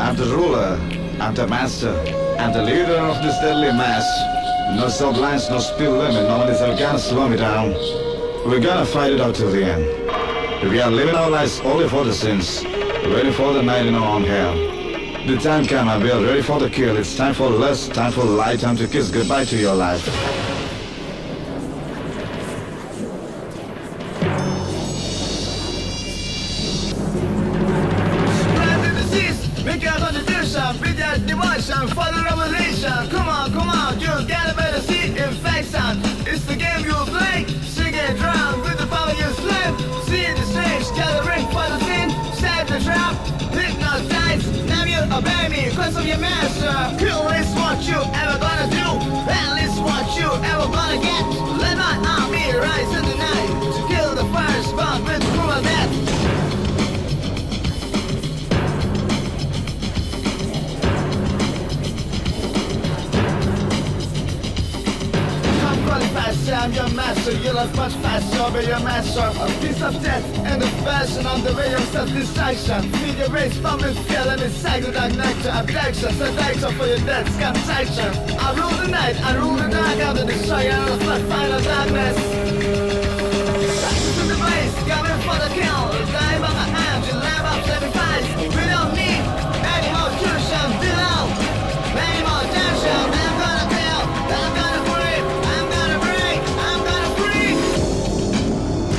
I'm the ruler, I'm the master, I'm the leader of this deadly mass. No sublines, no spill limit, nobody's ever gonna slow me down. We're gonna fight it out till the end. We are living our lives only for the sins, ready for the night in our own hell. The time come, I will, ready for the kill. It's time for lust, time for light, time to kiss goodbye to your life. Spread the disease, make a contribution, beat that devotion for the revelation. Come on, come on, you gotta better see infection. It's the game you play, sing it drown with the power you slave. See the stage, gathering for the sin, set the trap, hypnotize. Now you obey me, cause of your master. Kill is what you ever gonna do, hell is what you ever gonna get. Let my army rise in the night to kill the first bomb with cruel death. Come running faster, I'm your master. You love much faster, be your master. A piece of death and the fashion on the way of self-distraction. Feed your race from its fear and its cycle dark nectar. Abduction, seduction for your death's contagion. I rule the night, I rule the dark, I'm the destroyer of the flood, final darkness. Rise to the blaze, coming for the kill. Die by my hand, you live up sacrifice. We don't need any more cushion, below. Any more tension, I'm gonna kill, I'm gonna break, I'm gonna break, I'm gonna free.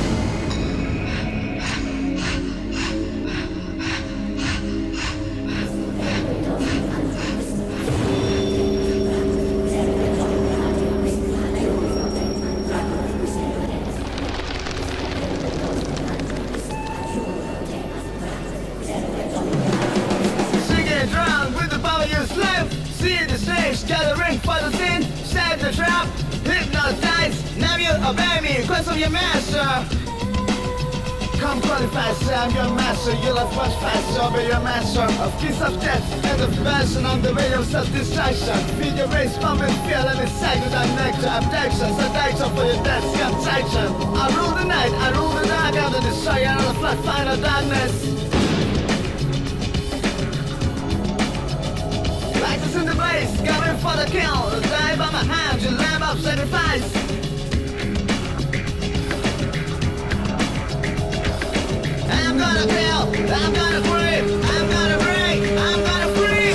Sing it drown with the power you slave. See the stage, gathering for the sin. Set the trap, hypnotize. Now you obey me, quest of your master. Come running faster, I'm your master. You love much faster, be your master. A piece of death and the fashion on the way of self-distraction. Feed your race from and feel and it's cycle that nectar. Abduction, seduction for your death's contagion. I rule the night, I rule the dark, I'm the destroyer of the flood, final darkness. Lighters in the blaze, coming for the kill. Die by my hand, you lamb of sacrifice. I'm gonna kill, I'm gonna break, I'm gonna break, I'm gonna free.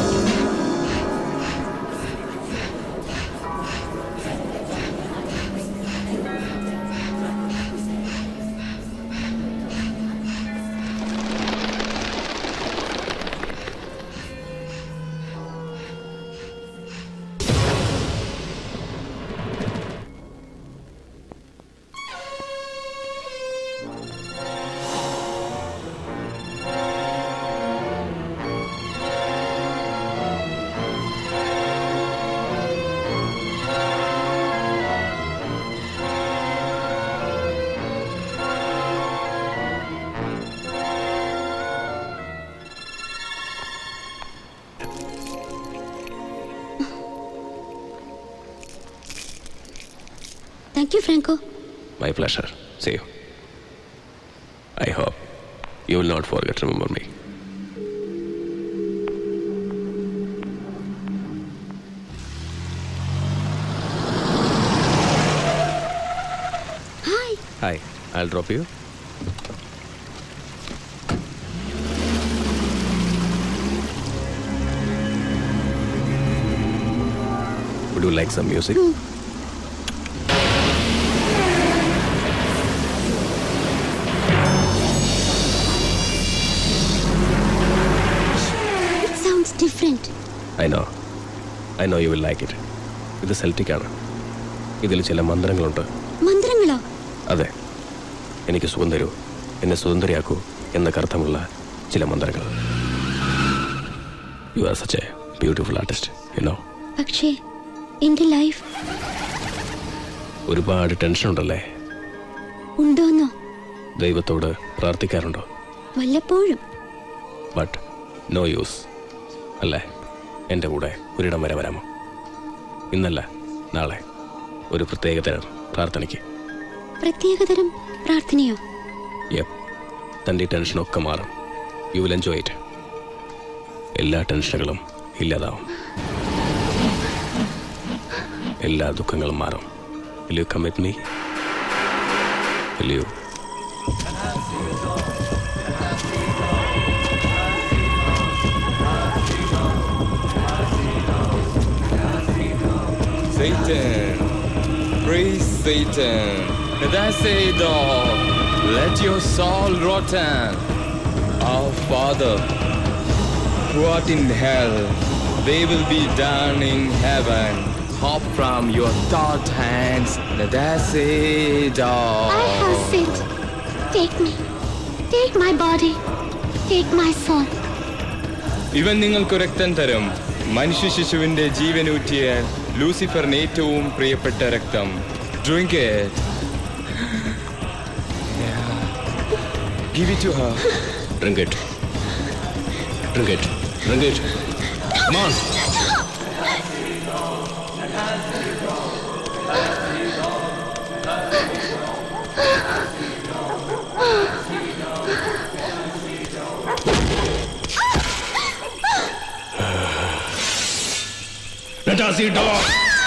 Thank you Franco My pleasure. See you. I hope you will not forget to remember me. Hi Hi, I'll drop you. Would you like some music? It sounds different I know. I know you will like it. ഇത് Celtic ആണ് ഇതിൽ ചില മന്ത്രങ്ങളുണ്ട് മന്ത്രങ്ങളോ അതെ എനിക്ക് സുഖം തരൂ എന്നെ സ്വതന്ത്രയാക്കൂ എന്നൊക്കെ അർത്ഥമുള്ള ചില മന്ത്രങ്ങൾ you are such a beautiful artist you know പക്ഷേ എന്റെ ലൈഫ് ഒരുപാട് ടെൻഷൻ ഉണ്ടല്ലേ ഉണ്ടോന്നോ ദൈവത്തോട് പ്രാർത്ഥിക്കാറുണ്ടോ വല്ലപ്പോഴും ബട്ട് നോ യൂസ് അല്ലേ എൻ്റെ കൂടെ ഒരിടം വരെ വരാമോ ഇന്നല്ല നാളെ ഒരു പ്രത്യേകതരം പ്രാർത്ഥനയ്ക്ക് പ്രത്യേകതരം പ്രാർത്ഥനയോ യെപ്പ് തൻ്റെ ഈ ടെൻഷനൊക്കെ മാറും യു വിൽ എൻജോയ് ഇറ്റ് എല്ലാ ടെൻഷനുകളും ഇല്ലാതാവും എല്ലാ ദുഃഖങ്ങളും മാറും will you come with me will you Satan, praise Satan. That say dog, let your soul rotten. Our Father, who art in hell, they will be done in heaven. Hop from your thought hands. That say I have dog. sinned. Take me. Take my body. Take my soul. ഇവൻ നിങ്ങൾക്ക് രക്തം തരും മനുഷ്യ ശിശുവിന്റെ ജീവനൂറ്റിയ ലൂസിഫറിന് ഏറ്റവും പ്രിയപ്പെട്ട രക്തം drink give it to her Drink it. Drink it. Drink it. Come on. Let us eat dog.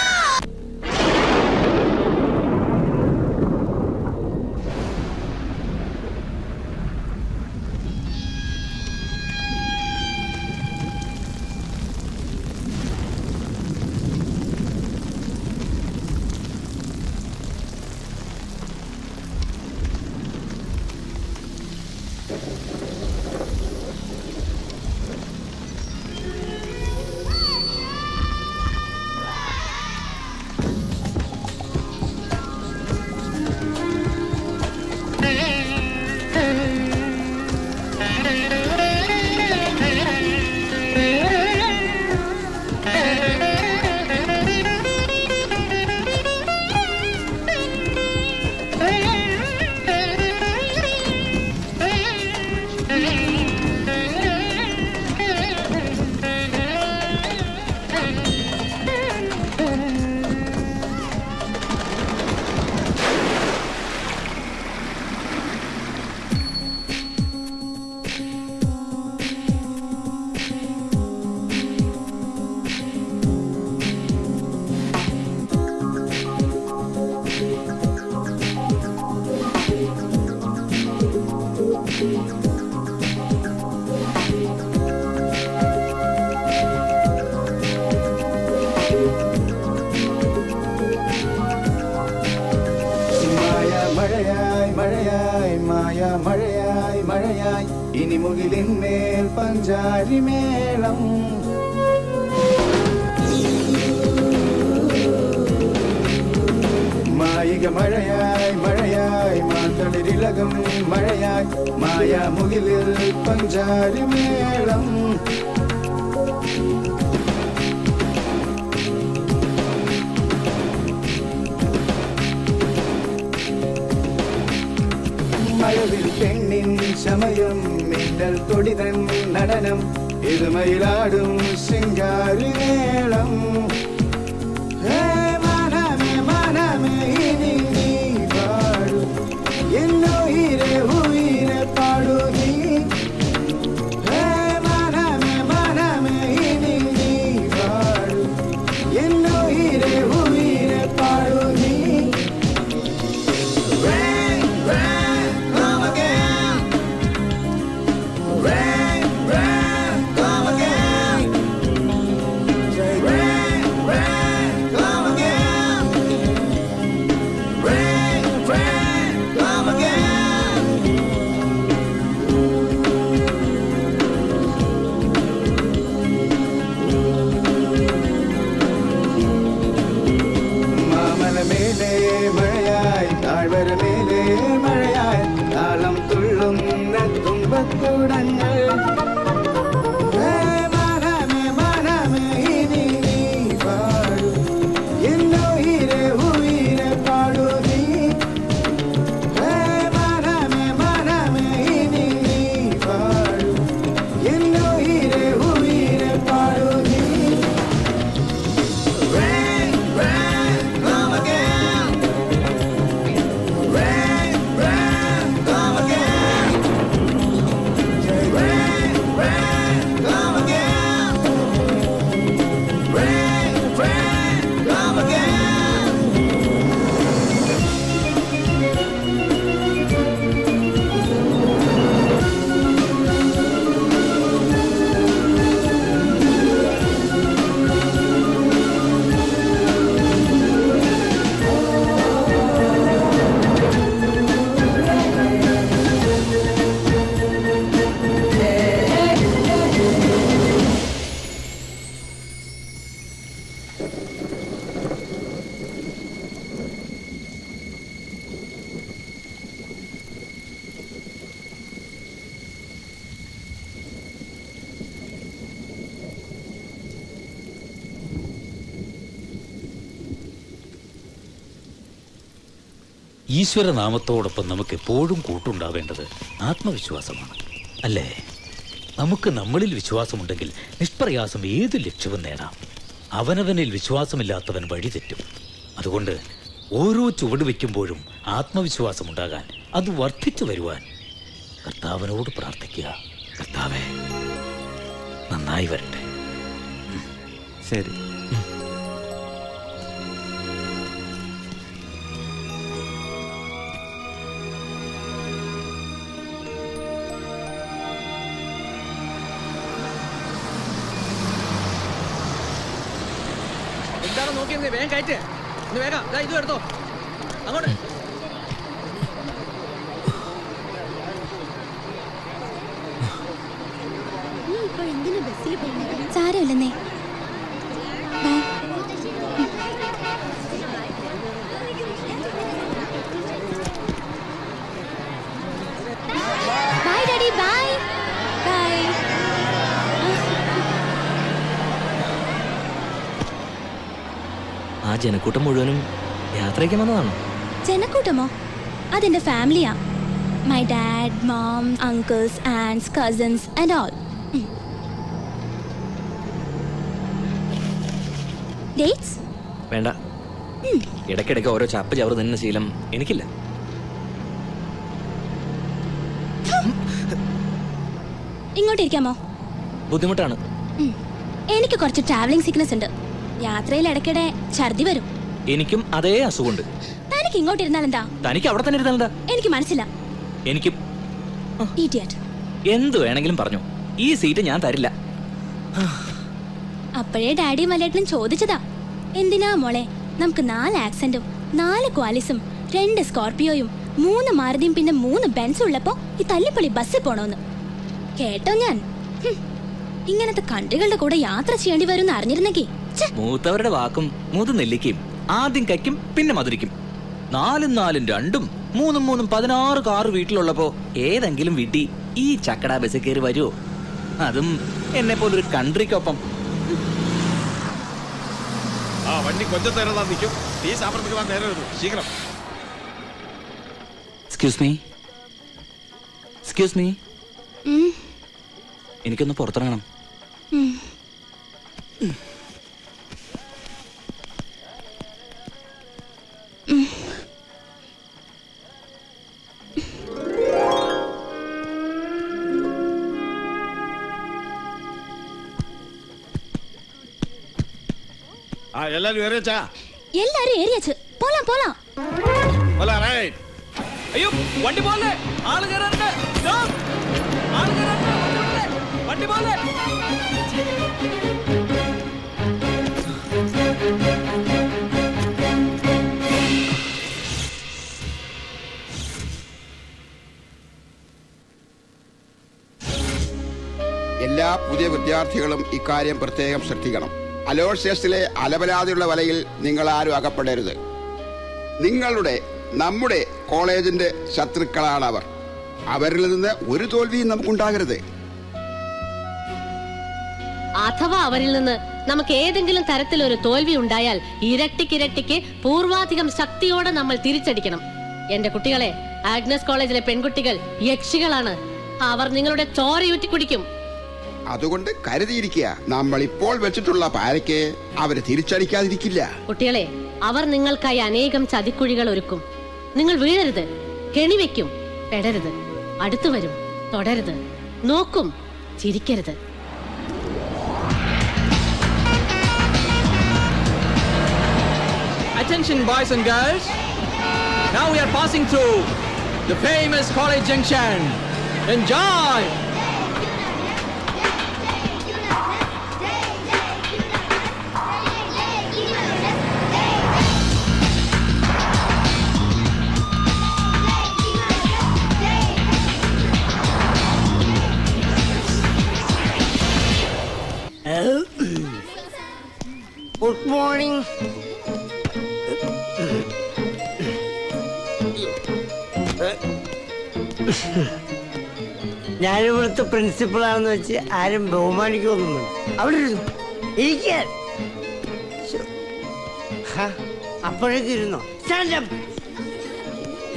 മായ മഴയായി മഴയായി മായ മഴയായി മഴയായി ഇനി മുകിലിന്മേൽ പഞ്ചാരി മേളം മായിക മഴയായി മഴയായി മാത്തളിരിളകും മഴയായി മായ മുകിലിൽ പഞ്ചാരി മേളം മഴവിൽ പെണ്ണിൻ ചമയം മിന്നൽ തൊടിതൻ നടനം ഇരുമയിലാടും ശൃംഗാരി മേളം ഹേ മനമേ മനമേ ഇനി നീ പാടു എന്നോ ഹീരെ ഹുയിരെ പാടു നീ ഹേ മനമേ മനമേ ഇനി നീ പാടു എന്നോ ഹീരെ ഹുയിരെ പാടു നീ Rain, rain, come again. Rain, rain, come again. Say rain, rain, come again. Rain, rain, come again. മാമല മേലെ മഴയായി താഴ്വര മേലെ മഴയായി താളം തുള്ളുന്ന തുമ്പക്കുടങ്ങൾ ഹേ മനമേ മനമേ ഇനി നീ പാടു എന്നോ ഹീരെ ഹുയിരെ പാടു നീ ഹേ മനമേ മനമേ ഇനി നീ പാടു എന്നോ ഹീരെ ഹുയിരെ പാടു നീ Rain, rain, come again. Rain, ഈശ്വരനാമത്തോടൊപ്പം നമുക്ക് എപ്പോഴും കൂട്ടുണ്ടാവേണ്ടത് ആത്മവിശ്വാസമാണ് അല്ലേ നമുക്ക് നമ്മളിൽ വിശ്വാസമുണ്ടെങ്കിൽ നിഷ്പ്രയാസം ഏത് ലക്ഷ്യവും നേടാം അവനവനിൽ വിശ്വാസമില്ലാത്തവൻ വഴിതെറ്റും അതുകൊണ്ട് ഓരോ ചുവട് വയ്ക്കുമ്പോഴും ആത്മവിശ്വാസമുണ്ടാകാൻ അത് വർദ്ധിച്ചു വരുവാൻ കർത്താവിനോട് പ്രാർത്ഥിക്കുക കർത്താവേ നന്നായി വരട്ടെ ശരി എന്താണ് നോക്കിയത് വേഗം കയറ്റ് ഇന്ന് വേഗം ദാ ഇതും എടുത്തോ അങ്ങോട്ട് സാരമില്ലെന്നേ bye bye daddy bye bye ആ ജനക്കൂട്ടം മുഴുവനും യാത്രയ്ക്ക് വന്നതാണോ ജനക്കൂട്ടമോ അതെന്റെ ഫാമിലിയാ my dad mom uncles aunts cousins and all dates വേണ്ട ഇടയ്ക്കിടയ്ക്ക് ഓരോ ചാപ്പ് ചവറ് നിന്ന ശീലം എനിക്കില്ല ഇങ്ങോട്ട് ഇരിക്കാമോ ബുദ്ധിമുട്ടാണ് ഉം. എനിക്ക് കുറച്ച് ട്രാവലിംഗ് സിക്നസ് ഉണ്ട് യാത്രയിൽ ഇടയ്ക്കിടെ ഛർദി വരും എനിക്കും അതേ അസുഖമുണ്ട് തനിക്ക് ഇങ്ങോട്ട് ഇരുന്നാൽ എന്താ തനിക്ക് അവിടെ തന്നെ ഇരുന്നാലെന്താ എനിക്ക് മനസ്സില്ല എനിക്കും ഈറ്റിയാറ്റ് എന്ത് വേണമെങ്കിലും പറഞ്ഞു ഈ സീറ്റ് ഞാൻ തരില്ല അപ്പോഴേ ഡാഡിയും മലയാട്ടിലും ചോദിച്ചതാ എന്തിനാ മോളെ നമുക്ക് നാല് ആക്സന്റും നാല് ക്വാലിസും രണ്ട് സ്കോർപിയോയും മൂന്ന് മാരുതിയും പിന്നെ മൂന്ന് ബെൻസും ഉള്ളപ്പോ ഈ തല്ലിപ്പൊളി ബസ്സിൽ പോണോന്ന് കേട്ടോ ഞാൻ ഹും. ഇങ്ങനത്തെ കണ്ടുകളുടെ കൂടെ യാത്ര ചെയ്യേണ്ടി വരും എന്ന് അറിഞ്ഞിരുന്നെങ്കിൽ ഛെ, മൂത്തവരുടെ വാക്കും മൂത്ത് നെല്ലിക്കും ആദ്യം കയ്ക്കും പിന്നെ മധുരിക്കും നാലും നാലും രണ്ടും മൂന്നും മൂന്നും പതിനാറ് കാറ് വീട്ടിലുള്ളപ്പോ ഏതെങ്കിലും വീട്ടി ഈ ചക്കട ബസ്സിൽ കയറി വരുമോ അതും എന്നെ പോലൊരു കൺട്രിക്കൊപ്പം ആ വണ്ടി കൊഞ്ചം നേരം താ നിൽക്കും ഈ സാമ്പത്തിക വാൻ നേരെ വരും ശീഘ്രം excuse me excuse me um, എനിക്കൊന്ന് പുറത്തിറങ്ങണം ഉം. ആ എല്ലാരും ഏറിയച്ചാ എല്ലാരും ഏറിയച്ച് പോലാം പോലാം അല്ല റൈറ്റ് അയ്യോ വണ്ടി പോലെ ആള് കയറാനുണ്ട് Stop. ആള് കയറാനുണ്ട് വണ്ടി പോലെ എല്ലാ പുതിയ വിദ്യാർത്ഥികളും ഇക്കാര്യം പ്രത്യേകം ശ്രദ്ധിക്കണം അലോഷ്യസിലെ അലപരാതിയുള്ള വലയിൽ നിങ്ങൾ ആരും അകപ്പെടരുത് നിങ്ങളുടെ നമ്മുടെ കോളേജിന്റെ ശത്രുക്കളാണ് അവർ അവരിൽ നിന്ന് ഒരു തോൽവിയും നമുക്കുണ്ടാകരുത് അഥവാ അവരിൽ നിന്ന് നമുക്ക് ഏതെങ്കിലും തരത്തിലൊരു തോൽവി ഉണ്ടായാൽ ഇരട്ടിക്കിരട്ടിക്ക് പൂർവാധികം ശക്തിയോടെ നമ്മൾ തിരിച്ചടിക്കണം എന്റെ കുട്ടികളെ ആഗ്നസ് കോളേജിലെ പെൺകുട്ടികൾ യക്ഷികളാണ് അവർ നിങ്ങളുടെ ചോരയൂറ്റി കുടിക്കും അതുകൊണ്ട് കരുതിയിരിക്കുക നമ്മൾ ഇപ്പോൾ വെച്ചിട്ടുള്ള പാരയ്ക്ക് അവര് തിരിച്ചടിക്കാതിരിക്കില്ല കുട്ടികളെ അവർ നിങ്ങൾക്കായി അനേകം ചതിക്കുഴികൾ ഒരുക്കും നിങ്ങൾ വീഴരുത് കെണിവെക്കും പെടരുത് അടുത്തു വരും തുടരുത് നോക്കും ചിരിക്കരുത് Attention, boys and girls. Now we are passing through the famous College Junction. Enjoy! Good morning ഞാനിവിടുത്തെ പ്രിൻസിപ്പളാണെന്ന് വെച്ച് ആരും ബഹുമാനിക്കൊന്നും വേണ്ട അവിടെ ഇരുന്നു ഇരിക്കാൻ ശ്ശോ. ഹ, അപ്പോഴേക്ക് ഇരുന്നോ സ്റ്റാൻഡ് അപ്പ്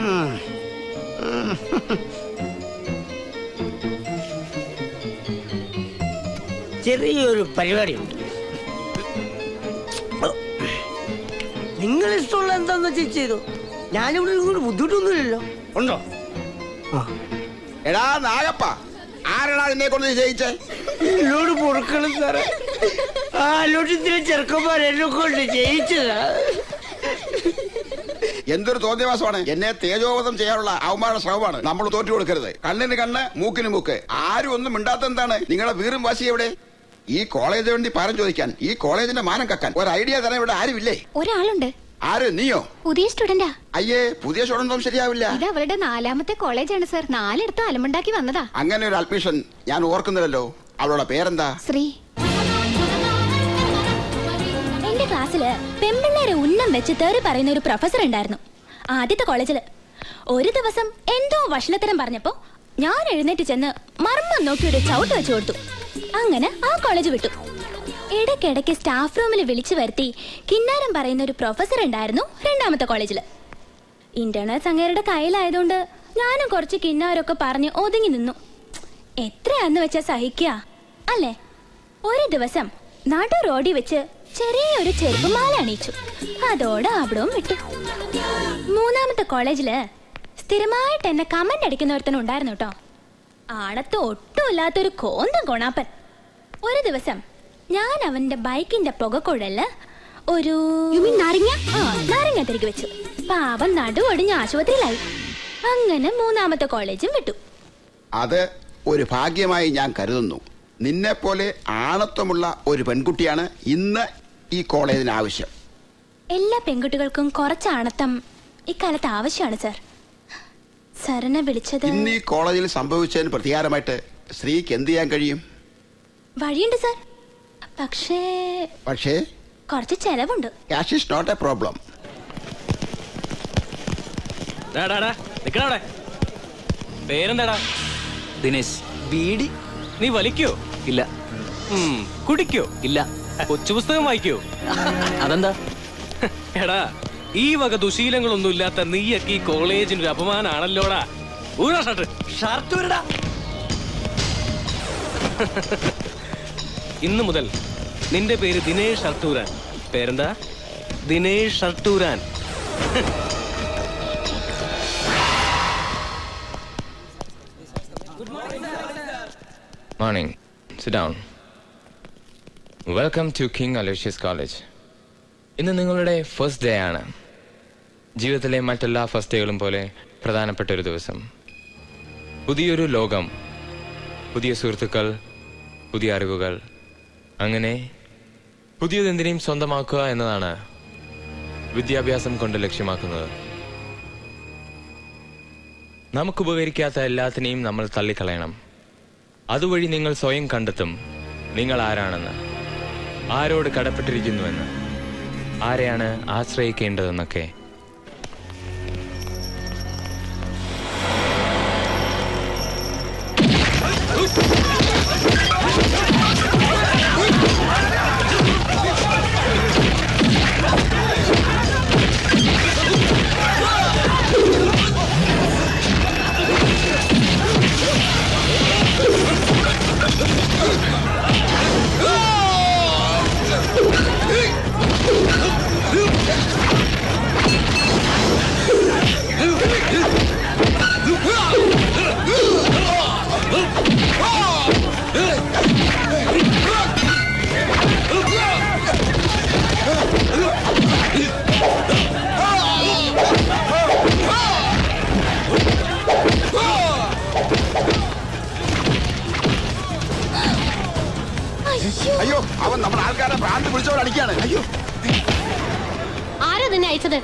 ഉം. ഉം. ചെറിയൊരു പരിപാടിയുണ്ട് നിങ്ങൾ ഇഷ്ടമുള്ള എന്താന്ന് വെച്ചാൽ ചെയ്തു ഞാനിവിടെ ഇങ്ങോട്ട് ബുദ്ധിമുട്ടൊന്നുമില്ലല്ലോ ഉണ്ടോ എടാ നാഗപ്പ ആരാടാ നിന്നെ കൊണ്ട് ജയിച്ചേ എന്നോട് പൊറുക്കണം സാറേ ആ ലോട്ടത്തിലെ ചെറുക്കന്മാർ എന്നെ കൊണ്ട് ജയിച്ചതാ എന്തൊരു തോന്നിയവാസമാണ് എന്നെ തേജോവധം ചെയ്യാനുള്ള അവമാന ശ്രമമാണ് നമ്മൾ തോറ്റു കൊടുക്കരുത് കണ്ണിന് കണ്ണ് മൂക്കിന് മൂക്ക് ആരും ഒന്നും മിണ്ടാത്ത എന്താണ് നിങ്ങളുടെ വീറും വാശി എവിടെ ഈ കോളേജിന് വേണ്ടി പാരം ചോദിക്കാൻ ഈ കോളേജിന്റെ മാനം കക്കാൻ ഒരു ഐഡിയ തരാൻ ഇവിടെ ആരുമില്ലേ ഒരാളുണ്ട് ആര് നീയോ പുതിയ സ്റ്റുഡന്റാ അയ്യേ പുതിയ സ്റ്റുഡന്റും ശരിയാവില്ല ഇത് അവരുടെ നാലാമത്തെ കോളേജാണ് സർ നാലിടത്ത് അലമുണ്ടാക്കി വന്നതാ അങ്ങനെ ഒരു അഡ്മിഷൻ ഞാൻ ഓർക്കുന്നില്ലല്ലോ അവളുടെ പേരെന്താ ശ്രീ എന്റെ ക്ലാസ്സില് പെമ്പിള്ളേരെ ഉന്നം വെച്ച് തേറി പറയുന്ന ഒരു പ്രൊഫസർ ഉണ്ടായിരുന്നു ആദ്യത്തെ കോളേജില് ഒരു ദിവസം എന്തോ വഷളത്തരം പറഞ്ഞപ്പോ ഞാൻ എഴുന്നേറ്റ് ചെന്ന് മർമ്മം നോക്കി ഒരു ചവിട്ട് വെച്ചു കൊടുത്തു അങ്ങനെ ആ കോളേജ് വിട്ടു ഇടയ്ക്കിടയ്ക്ക് സ്റ്റാഫ് റൂമിൽ വിളിച്ചു വരുത്തി കിന്നാരം പറയുന്ന ഒരു പ്രൊഫസർ ഉണ്ടായിരുന്നു രണ്ടാമത്തെ കോളേജില് ഇന്റേണൽസ് അങ്ങേരുടെ കയ്യിലായതുകൊണ്ട് ഞാനും കുറച്ച് കിന്നാരൊക്കെ പറഞ്ഞ് ഒതുങ്ങി നിന്നു എത്രയാന്ന് വെച്ചാ സഹിക്കുക അല്ലേ ഒരു ദിവസം നടു റോഡിൽ വെച്ച് ചെറിയൊരു ചെരുപ്പുമാല അണിയിച്ചു അതോടെ അവിടവും വിട്ടു മൂന്നാമത്തെ കോളേജില് സ്ഥിരമായിട്ട് എന്നെ കമന്റ് അടിക്കുന്ന ഒരുത്തൻ ഉണ്ടായിരുന്നു കേട്ടോ ആണത്ത് ഒട്ടുമില്ലാത്തൊരു കോന്തം കൊണാപ്പൻ ഒരു ദിവസം ഞാൻ അവന്റെ ബൈക്കിന്റെ പുകക്കുഴല് ഒരു നാരങ്ങ ആ നാരങ്ങ തിരികെ വെച്ചു പാവം നടു ഒടിഞ്ഞ് ആശുപത്രിയിലായി അങ്ങനെ മൂന്നാമത്തെ കോളേജും വിട്ടു അത് ഒരു ഭാഗ്യമായി ഞാൻ കരുതുന്നു നിന്നെ പോലെ ആണത്വമുള്ള ഒരു പെൺകുട്ടിയാണ് ഇന്ന് ഈ കോളേജിന് ആവശ്യം എല്ലാ പെൺകുട്ടികൾക്കും കുറച്ച് ആണത്തം ഇക്കാലത്ത് ആവശ്യമാണ് സർ സാറിനെ വിളിച്ചത് ഇന്ന് ഈ കോളേജിൽ സംഭവിച്ചതിന് പ്രതികാരമായിട്ട് സ്ത്രീക്ക് എന്ത് ചെയ്യാൻ കഴിയും വഴിയുണ്ട് സർ പക്ഷേ പക്ഷേ കുറച്ച് ചെലവുണ്ട് cash is not a problem നിക്കണവിടെ പേരെന്താടാ ദിനേശ് ബീഡി നീ വലിക്കോ ഇല്ല ഉം, കുടിക്കോ ഇല്ല കൊച്ചു പുസ്തകം വായിക്കോ അതെന്താ എടാ ഈ വക ദുശീലങ്ങളൊന്നും ഇല്ലാത്ത നീയൊക്കെ ഈ കോളേജിന് ഒരു അപമാനാണല്ലോടാ ഊരാ ഷർട്ട് ഷർട്ട് ഊരടാ ഇന്നു മുതൽ നിന്റെ പേര് ദിനേഷ് ഷർട്ടൂരാൻ പേരെന്താ ദിനേഷ് ഷർട്ടൂരാൻ Morning. Sit down. Welcome to King Aloysius College ഇന്ന് നിങ്ങളുടെ ഫസ്റ്റ് ഡേ ആണ് ജീവിതത്തിലെ മറ്റെല്ലാ ഫസ്റ്റ് ഡേകളും പോലെ പ്രധാനപ്പെട്ട ഒരു ദിവസം പുതിയൊരു ലോകം പുതിയ സുഹൃത്തുക്കൾ പുതിയ അറിവുകൾ അങ്ങനെ പുതിയതെന്തിനേയും സ്വന്തമാക്കുക എന്നതാണ് വിദ്യാഭ്യാസം കൊണ്ട് ലക്ഷ്യമാക്കുന്നത് നമുക്ക് ഉപകരിക്കാത്ത എല്ലാത്തിനെയും നമ്മൾ തള്ളിക്കളയണം അതുവഴി നിങ്ങൾ സ്വയം കണ്ടെത്തും നിങ്ങൾ ആരാണെന്ന് ആരോട് കടപ്പെട്ടിരിക്കുന്നുവെന്ന് ആരെയാണ് ആശ്രയിക്കേണ്ടതെന്നൊക്കെ അയ്യോ അവൻ നമ്മുടെ ആൾക്കാരെ ഭ്രാന്ത് പിടിച്ചവർ അടിക്കാണ് അയ്യോ ആരാ നിന്നെ അയച്ചത്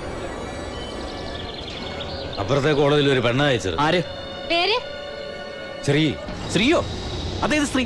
അപ്പുറത്തെ കോളേജിൽ ഒരു പെണ്ണ അയച്ചത് ആര് പേര് ശ്രീ ശ്രീയോ അതേത് സ്ത്രീ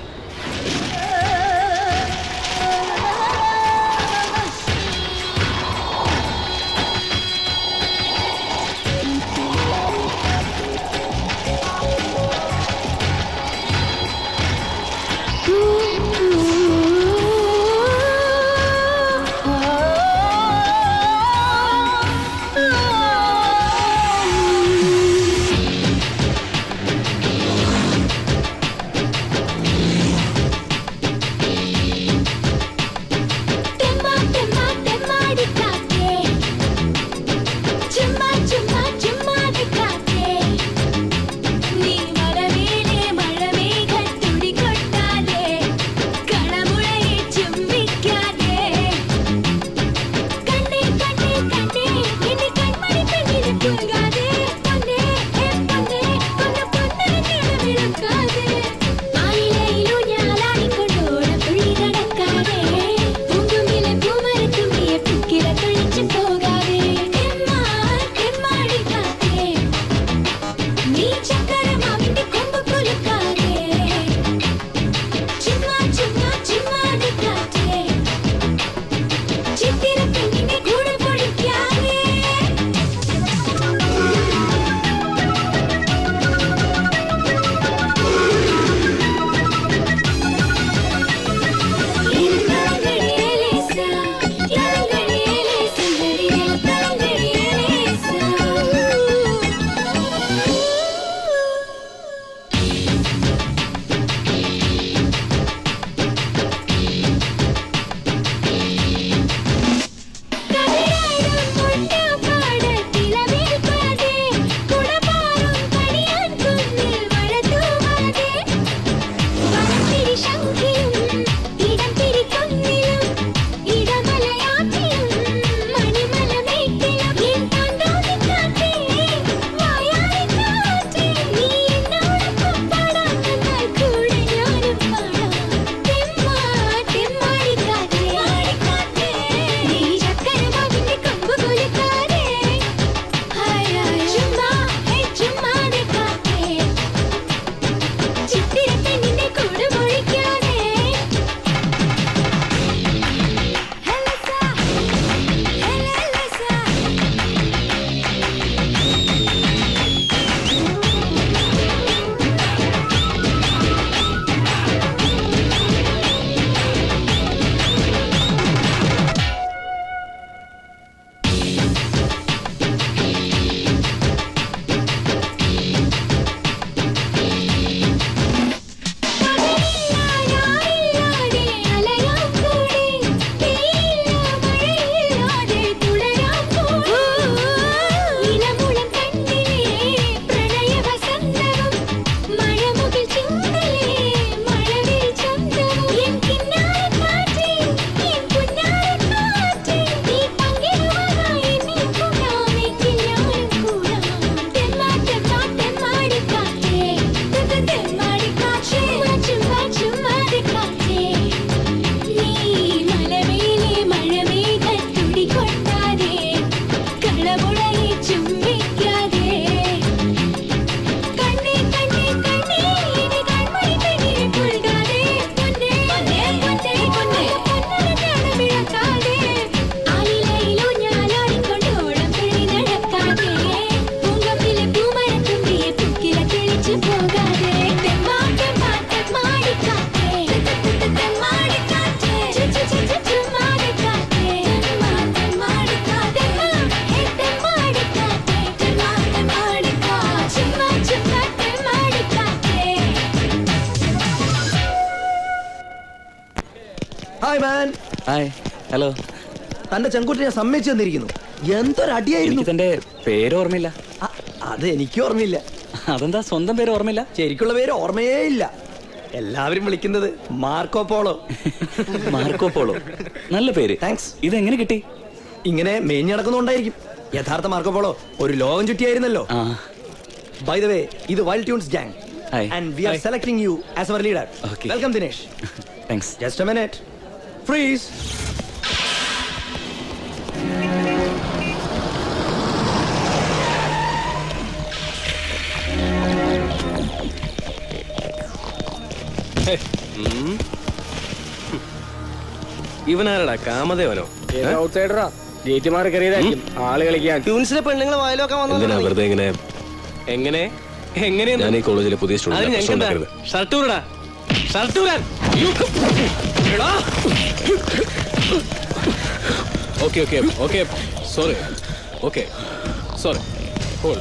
ചുംബിക്കാതെ കണ്ണേ കണ്ണേ കണ്ണേ ഇനി കൺമണി കണ്ണീരിൽ പുൽകാതെ പൊന്നേ പൊന്നേ പൊന്നേ പൊന്നേ പൊന്നരഞ്ഞാണ് വിളക്കാതെ ആലിലയിലൂ ഞാലാടിക്കൊണ്ട് ഓളം തുള്ളി നടക്കാതെ പൂങ്കമ്പിലെ പൂമരത്തുമ്പിയെ പുക്കില കിളിച്ചു പോകാതെ തെമ്മാ തെമ്മാ തെമ്മാടിക്കാറ്റേ തെമ്മാടിക്കാറ്റേ ചു ചു ചു ചു ചുമ്മാടിക്കാറ്റേ തെമ്മാ തെമ്മാടിക്കാറ്റേ ഹേ തെമ്മാടിക്കാറ്റേ തെമ്മാ തെമ്മാടിക്കാ ചുമ്മാ ചുമ്മാ തെമ്മാടിക്കാറ്റേ ഹായ് മാൻ ഹായ് ഹലോ തന്റെ ചെങ്കുട്ടി ഞാൻ സമ്മതിച്ചു തന്നിരിക്കുന്നു എന്തൊരടിയായിരുന്നു എനിക്ക് തന്റെ പേര് ഓർമ്മയില്ല അത് എനിക്ക് ഓർമ്മയില്ല അതെന്താ സ്വന്തം പേര് ഓർമ്മയില്ല ശരിക്കുള്ള പേര് ഓർമ്മയേ ഇല്ല എല്ലാവരും വിളിക്കുന്നത് മാർക്കോ പോളോ മാർക്കോ പോളോ നല്ല പേര് താങ്ക്സ് ഇതെങ്ങനെ കിട്ടി ഇങ്ങനെ മേഞ്ഞു നടക്കുന്നുണ്ടായിരിക്കും യഥാർത്ഥ മാർക്കോ പോളോ ഒരു ലോകം ചുറ്റിയായിരുന്നല്ലോ ബൈ ദ വേ ഇത് വൈൽഡ് ട്യൂൺസ് ജാങ് and we are Hi. Selecting you as our leader Okay. Welcome Dinesh thanks just a minute freeze ഇവനാരടാ കാമദേവനോ ഔട്ട്സൈഡറാ ഗേറ്റ് മാറി കയറിയതായിരിക്കും ആള് കളിക്കാൻ ട്യൂൺസിലെ പെണ്ണുങ്ങളെ വായിലൊക്കെ എന്തിനാ വെറുതെ ഇങ്ങനെ എങ്ങനെ എങ്ങനെയാ ഞാൻ ഈ കോളേജിലെ പുതിയ അതിന് സ്റ്റുഡന്റ് പ്രശ്നം ഞങ്ങൾക്ക് ഉണ്ടാക്കരുത് ഷർട്ട് ഊരടാ ഷർട്ട് ഊരാൻ എടാ okay okay okay sorry okay sorry whole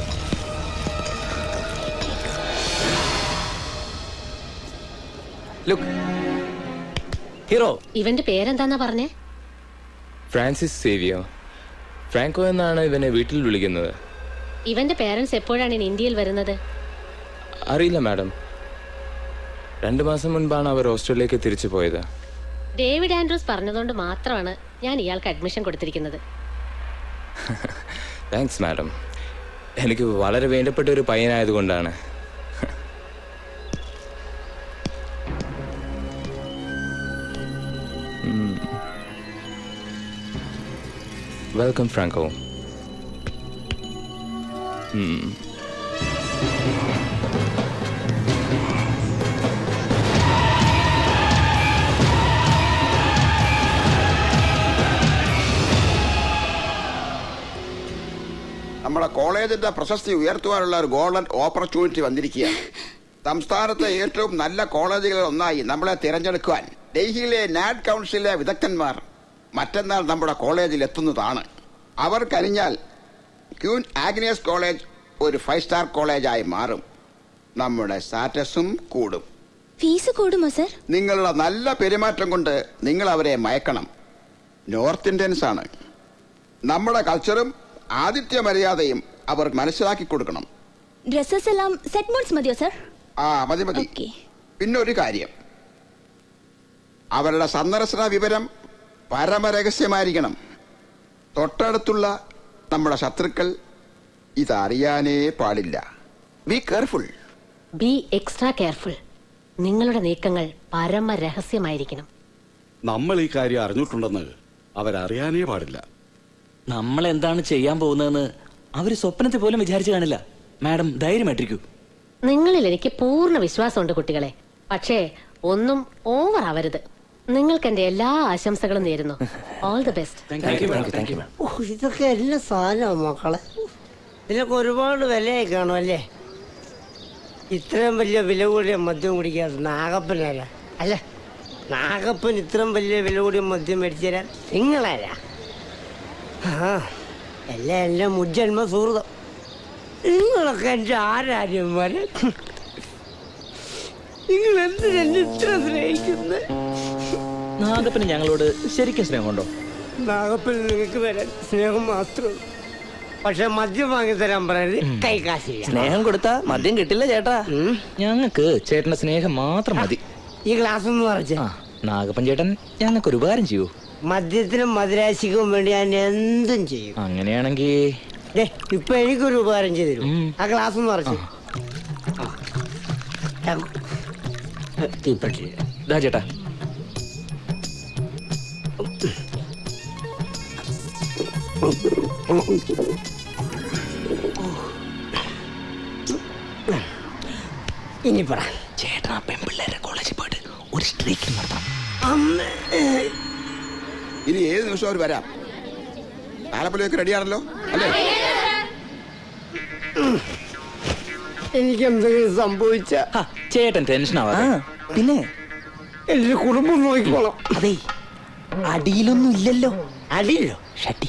look hero ഇവന്റെ പേരെന്താന്നാ പറഞ്ഞേ ഫ്രാൻസിസ് സേവിയോ ഫ്രാങ്കോ എന്നാണ് ഇവനെ വീട്ടിൽ വിളിക്കുന്നത് ഇവന്റെ പേരൻസ് എപ്പോഴാണ് ഇനി ഇന്ത്യയിൽ വരുന്നത് അറിയില്ല മാഡം രണ്ടു മാസം മുൻപാണ് അവർ ഓസ്ട്രേലിയക്ക് തിരിച്ചു പോയത് ഡേവിഡ് ആൻഡ്രൂസ് പറഞ്ഞതുകൊണ്ട് മാത്രമാണ് ഞാൻ ഇയാൾക്ക് അഡ്മിഷൻ കൊടുത്തിരിക്കുന്നത് താങ്ക്സ് മാഡം എനിക്ക് വളരെ വേണ്ടപ്പെട്ട ഒരു പയ്യനായതുകൊണ്ടാണ് വെൽക്കം ഫ്രാങ്കോ ഉം. നമ്മുടെ കോളേജിന്റെ പ്രശസ്തി ഉയർത്തുവാനുള്ള ഒരു ഗോൾഡൻ ഓപ്പർച്യൂണിറ്റി വന്നിരിക്കുകയാണ് സംസ്ഥാനത്തെ ഏറ്റവും നല്ല കോളേജുകളിൽ ഒന്നായി നമ്മളെ തിരഞ്ഞെടുക്കുവാൻ ഡൽഹിയിലെ നാഡ് കൗൺസിലെ വിദഗ്ധന്മാർ മറ്റന്നാൾ നമ്മുടെ കോളേജിൽ എത്തുന്നതാണ് അവർ കഴിഞ്ഞാൽ ക്യൂൻ ആഗ്നിയസ് കോളേജ് ഒരു ഫൈവ് സ്റ്റാർ കോളേജായി മാറും നമ്മുടെ സ്റ്റാറ്റസും കൂടും ഫീസ് കൂടുമോ സർ നിങ്ങളുടെ നല്ല പെരുമാറ്റം കൊണ്ട് നിങ്ങൾ അവരെ മയക്കണം നോർത്ത് ഇന്ത്യൻസ് ആണ് നമ്മുടെ കൾച്ചറും ആതിഥ്യ മര്യാദയും അവർ മനസ്സിലാക്കി കൊടുക്കണം ഡ്രസ്സസ് എല്ലാം സെറ്റ് മോഡ്സ് മതിയോ സർ ആ മതി മതി പിന്നെ ഒരു കാര്യം അവരുടെ സന്ദർശന വിവരം പരമരഹസ്യമായിരിക്കണം തൊട്ടടുത്തുള്ള നമ്മുടെ ശത്രുക്കൾ ഇതറിയാനേ പാടില്ല be careful be extra careful നിങ്ങളുടെ നീക്കങ്ങൾ പരമ രഹസ്യമായിരിക്കണം നമ്മൾ ഈ കാര്യം അറിഞ്ഞിട്ടുണ്ടെന്ന് അവരറിയാനേ പാടില്ല നമ്മൾ എന്താണ് ചെയ്യാൻ പോകുന്നതെന്ന് അവര് സ്വപ്നത്തിൽ പോലും വിചാരിച്ചു കാണില്ല മാഡം ധൈര്യമായിട്ടിരിക്കൂ നിങ്ങളിൽ എനിക്ക് പൂർണ്ണ വിശ്വാസമുണ്ട് കുട്ടികളെ പക്ഷേ ഒന്നും ഓവർ ആവരുത് നിങ്ങൾക്ക് എന്റെ എല്ലാ ആശംസകളും നേരുന്നു ഓൾ ദി ബെസ്റ്റ് ഓ, ഇതൊക്കെ എല്ലാ സാധനമാണ് മക്കളെ ഇതിനൊക്കെ ഒരുപാട് വിലയായി കാണും അല്ലേ ഇത്രയും വലിയ വില കൂടിയ മദ്യം കുടിക്കാത്ത നാഗപ്പനാരാ അല്ല നാഗപ്പൻ ഇത്രയും വലിയ വില കൂടിയ മദ്യം മേടിച്ചു തരാൻ നിങ്ങളാരാ ആ എല്ലാം എല്ലാം മുജ്ജന്മ സുഹൃതം നിങ്ങളൊക്കെ എൻ്റെ ആരാര്യന്മാരെ നിങ്ങൾ എന്തിനെന്നെ ഇത്ര സ്നേഹിക്കുന്നത് നാഗപ്പന് ഞങ്ങളോട് ശരിക്കും സ്നേഹമുണ്ടോ നാഗപ്പൻ നിങ്ങൾക്ക് തരാൻ സ്നേഹം മാത്രമേ ഉള്ളൂ. പക്ഷെ മദ്യം വാങ്ങി തരാൻ പറയരുത് കൈ കാശില്ല സ്നേഹം കൊടുത്താ മദ്യം കിട്ടില്ല ചേട്ടാ ഞങ്ങൾക്ക് ചേട്ടന്റെ സ്നേഹം മാത്രം മതി ഈ ഗ്ലാസ് ഒന്ന് നിറച്ച് നാഗപ്പൻ ചേട്ടൻ ഞങ്ങൾക്ക് ഒരു ഉപകാരം ചെയ്യൂ മദ്യത്തിനും മധുരാശിക്കും വേണ്ടി ഞാൻ എന്തും ചെയ്യും അങ്ങനെയാണെങ്കിൽ ദേ, ഇപ്പൊ എനിക്കൊരു ഉപകാരം ചെയ്തു തരും ആ ഗ്ലാസ് ഒന്ന് നിറച്ച് തീപ്പെട്ടി ഇതാ ചേട്ടാ ഇനി പറ ചേട്ടാ പെൺപിള്ളേരെ കോളേജിൽ പോയിട്ട് ഒരു സ്ട്രീക്കിംഗ് നടത്താം ഇനി ഏത് നിമിഷം അവർ വരാം താലപ്പൊലിയൊക്കെ റെഡിയാണല്ലോ അല്ലേ എനിക്ക് എന്തെങ്കിലും സംഭവിച്ച ചേട്ടൻ ടെൻഷൻ ആവാതെ പിന്നെ എന്റെ കുടുംബം നോക്കിക്കോളാം അതെ അടിയിലൊന്നും ഇല്ലല്ലോ അടിയില്ലോ ഷട്ടി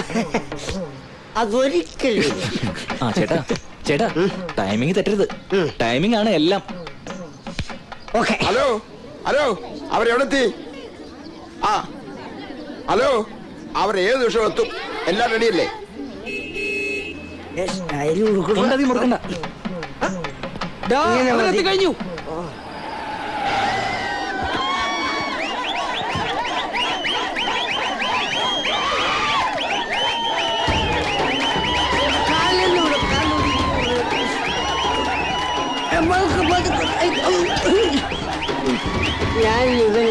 അതൊരിക്കലും ആ ചേട്ടാ ചേട്ടാ ടൈമിംഗ് തെറ്റരുത് ടൈമിംഗ് ആണ് എല്ലാം ഹലോ ഹലോ അവരെവിടെ എത്തി ആ ഹലോ അവർ ഏത് നിമിഷം എത്തും എല്ലാം റെഡിയല്ലേ കൊണ്ടതി മുറുക്കണ്ട ഇങ്ങനെ മതി. കഴിഞ്ഞു ഞാൻ ഇവന്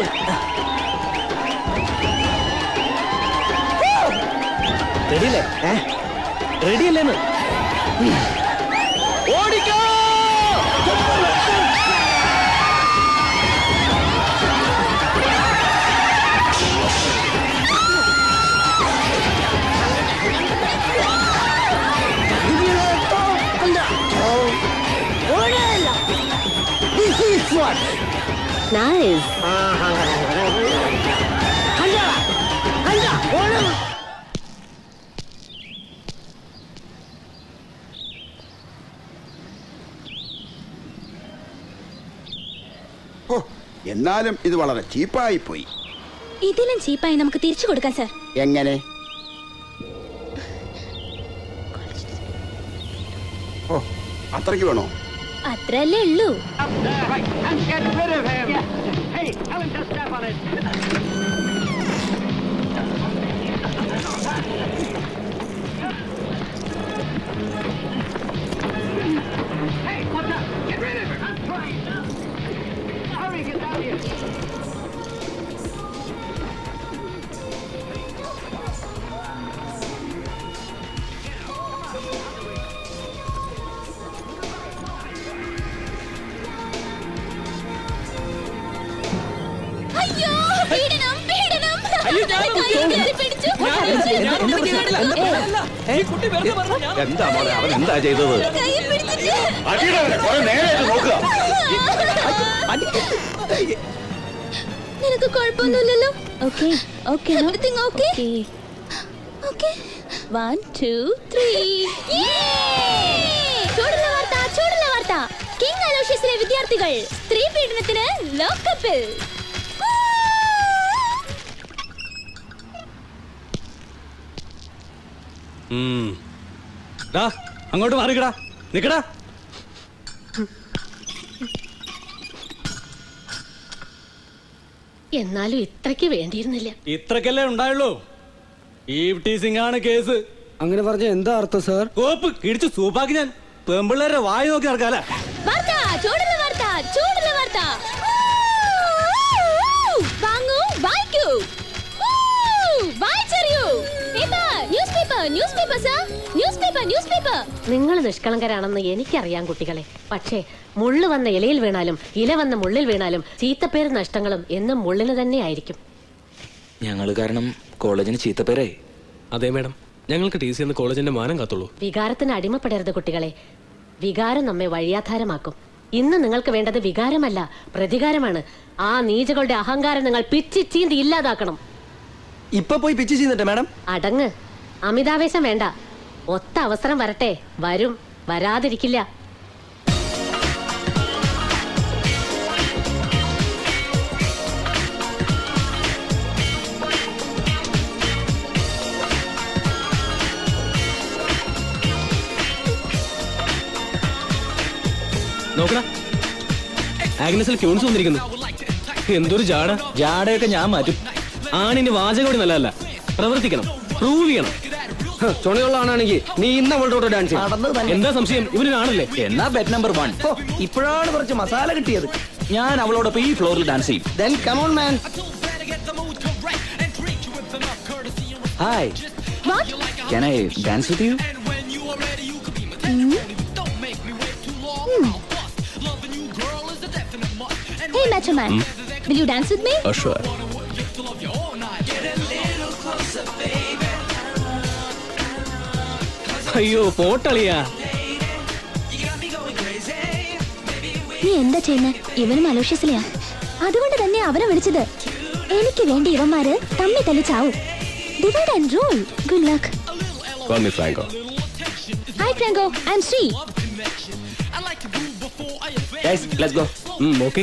റെഡിയല്ലേ റെഡിയല്ലേന്ന് ഓടിക്കോ നൈസ് ഓ എന്നാലും ഇത് വളരെ ചീപ്പായി പോയി ഇതിലും ചീപ്പായി നമുക്ക് തിരിച്ചു കൊടുക്കാം സാർ എങ്ങനെ ഓ അത്രയ്ക്ക് വേണോ അത്രല്ലേ ഉള്ളൂ അയ്യോ പീഡനം പീഡനം അയ്യോ, ഞാനത് കൈ കയറി പിടിച്ചു. എന്താ മോളെ അവൻ എന്താ ചെയ്തത് കൈ പിടിച്ചിട്ട്. അടിയുടെ കുറെ നേരെ നോക്കുക നിനക്ക് കുഴപ്പമൊന്നുമില്ലല്ലോ okay okay everything okay okay one two three ചൂടുള്ള വാർത്ത ചൂടുള്ള വാർത്ത കിങ് അലോഷ്യസിലെ വിദ്യാർത്ഥികൾ സ്ത്രീ പീഡനത്തിന് ലോക്കപ്പിൽ ഉം. ഡാ, അങ്ങോട്ട് മാറിക്കടാ നിക്കടാ എന്നാലും ഇത്രയ്ക്ക് വേണ്ടിയിരുന്നില്ല ഇത്രക്കല്ലേ ഉണ്ടായുള്ളൂ ഈ ടീസിംഗ് ആണ് കേസ് അങ്ങനെ പറഞ്ഞ എന്താ അർത്ഥം സാർ കോപ്പ് ഇടിച്ച് സൂപ്പാക്കി ഞാൻ പെമ്പിള്ളേരെ വായി നോക്കി നടക്കാല വാർത്ത ചൂടുള്ള വാർത്ത ചൂടുള്ള വാർത്ത വാങ്ങൂ വായിക്കൂ വായിച്ചറിയൂ paper news paper news paper sir news paper news paper നിങ്ങൾ നിഷ്കളങ്കരാണെന്ന് എനിക്കറിയാം കുട്ടികളെ പക്ഷേ മുള്ളു വന്ന ഇലയിൽ വീണാലും ഇല വന്ന മുള്ളിൽ വീണാലും ചീത്തപ്പേരും നഷ്ടങ്ങളും എന്നും മുള്ളിന് തന്നെ ആയിരിക്കും ഞങ്ങള് കാരണം കോളേജിന് ചീത്തപ്പേരായി അതെ മാഡം ഞങ്ങൾക്ക് ടി സി എന്ന് കോളേജിന്റെ മാനം കാത്തുള്ളൂ വികാരത്തിന് അടിമപ്പെടരുത് കുട്ടികളെ വികാരം നമ്മെ വഴിയാധാരമാക്കും ഇന്ന് നിങ്ങൾക്ക് വേണ്ടത് വികാരമല്ല പ്രതികാരമാണ് ആ നീചകളുടെ അഹങ്കാരം നിങ്ങൾ പിച്ചി ചീന്തി ഇല്ലാതാക്കണം ഇപ്പൊ പോയി പിച്ച് ചെയ്യുന്നുണ്ട് മാഡം അടങ്ങ് അമിതാവേശം വേണ്ട ഒത്ത അവസരം വരട്ടെ വരും വരാതിരിക്കില്ല നോക്കടാ ആഗ്നസിൽ ക്യൂൺസ് വന്നിരിക്കുന്നു എന്തൊരു ജാട ജാടയൊക്കെ ഞാൻ മാറ്റും ആണിന്റെ വാചകം കൂടി നല്ലതല്ല പ്രവർത്തിക്കണം പ്രൂവ് ചെയ്യണം ചുണയുള്ള ആണാണെങ്കിൽ നീ ഇന്ന് അവളുടെ കൂടെ ഡാൻസ് എന്താ സംശയം ഇവനാണല്ലേ എന്നാ ബെറ്റ് നമ്പർ വൺ ഇപ്പോഴാണ് കുറച്ച് മസാല കിട്ടിയത് ഞാൻ അവളോടൊപ്പം ഈ ഫ്ലോറിൽ ഡാൻസ് ചെയ്യും then come on man hi Can I dance with you? Mister man will you dance with me sure അയ്യോ പോട്ടളിയാ നീ എന്താ ചെയ്യുന്നത് ഇവനും അലോഷ്യസിലെയാ അതുകൊണ്ട് തന്നെ അവനെ വിളിച്ചത് എനിക്ക് വേണ്ടി ഇവന്മാര് തമ്മി തല്ലി ചാവും divide and rule good luck call me Franco hi Franco I am Sree Guys, let's go. Okay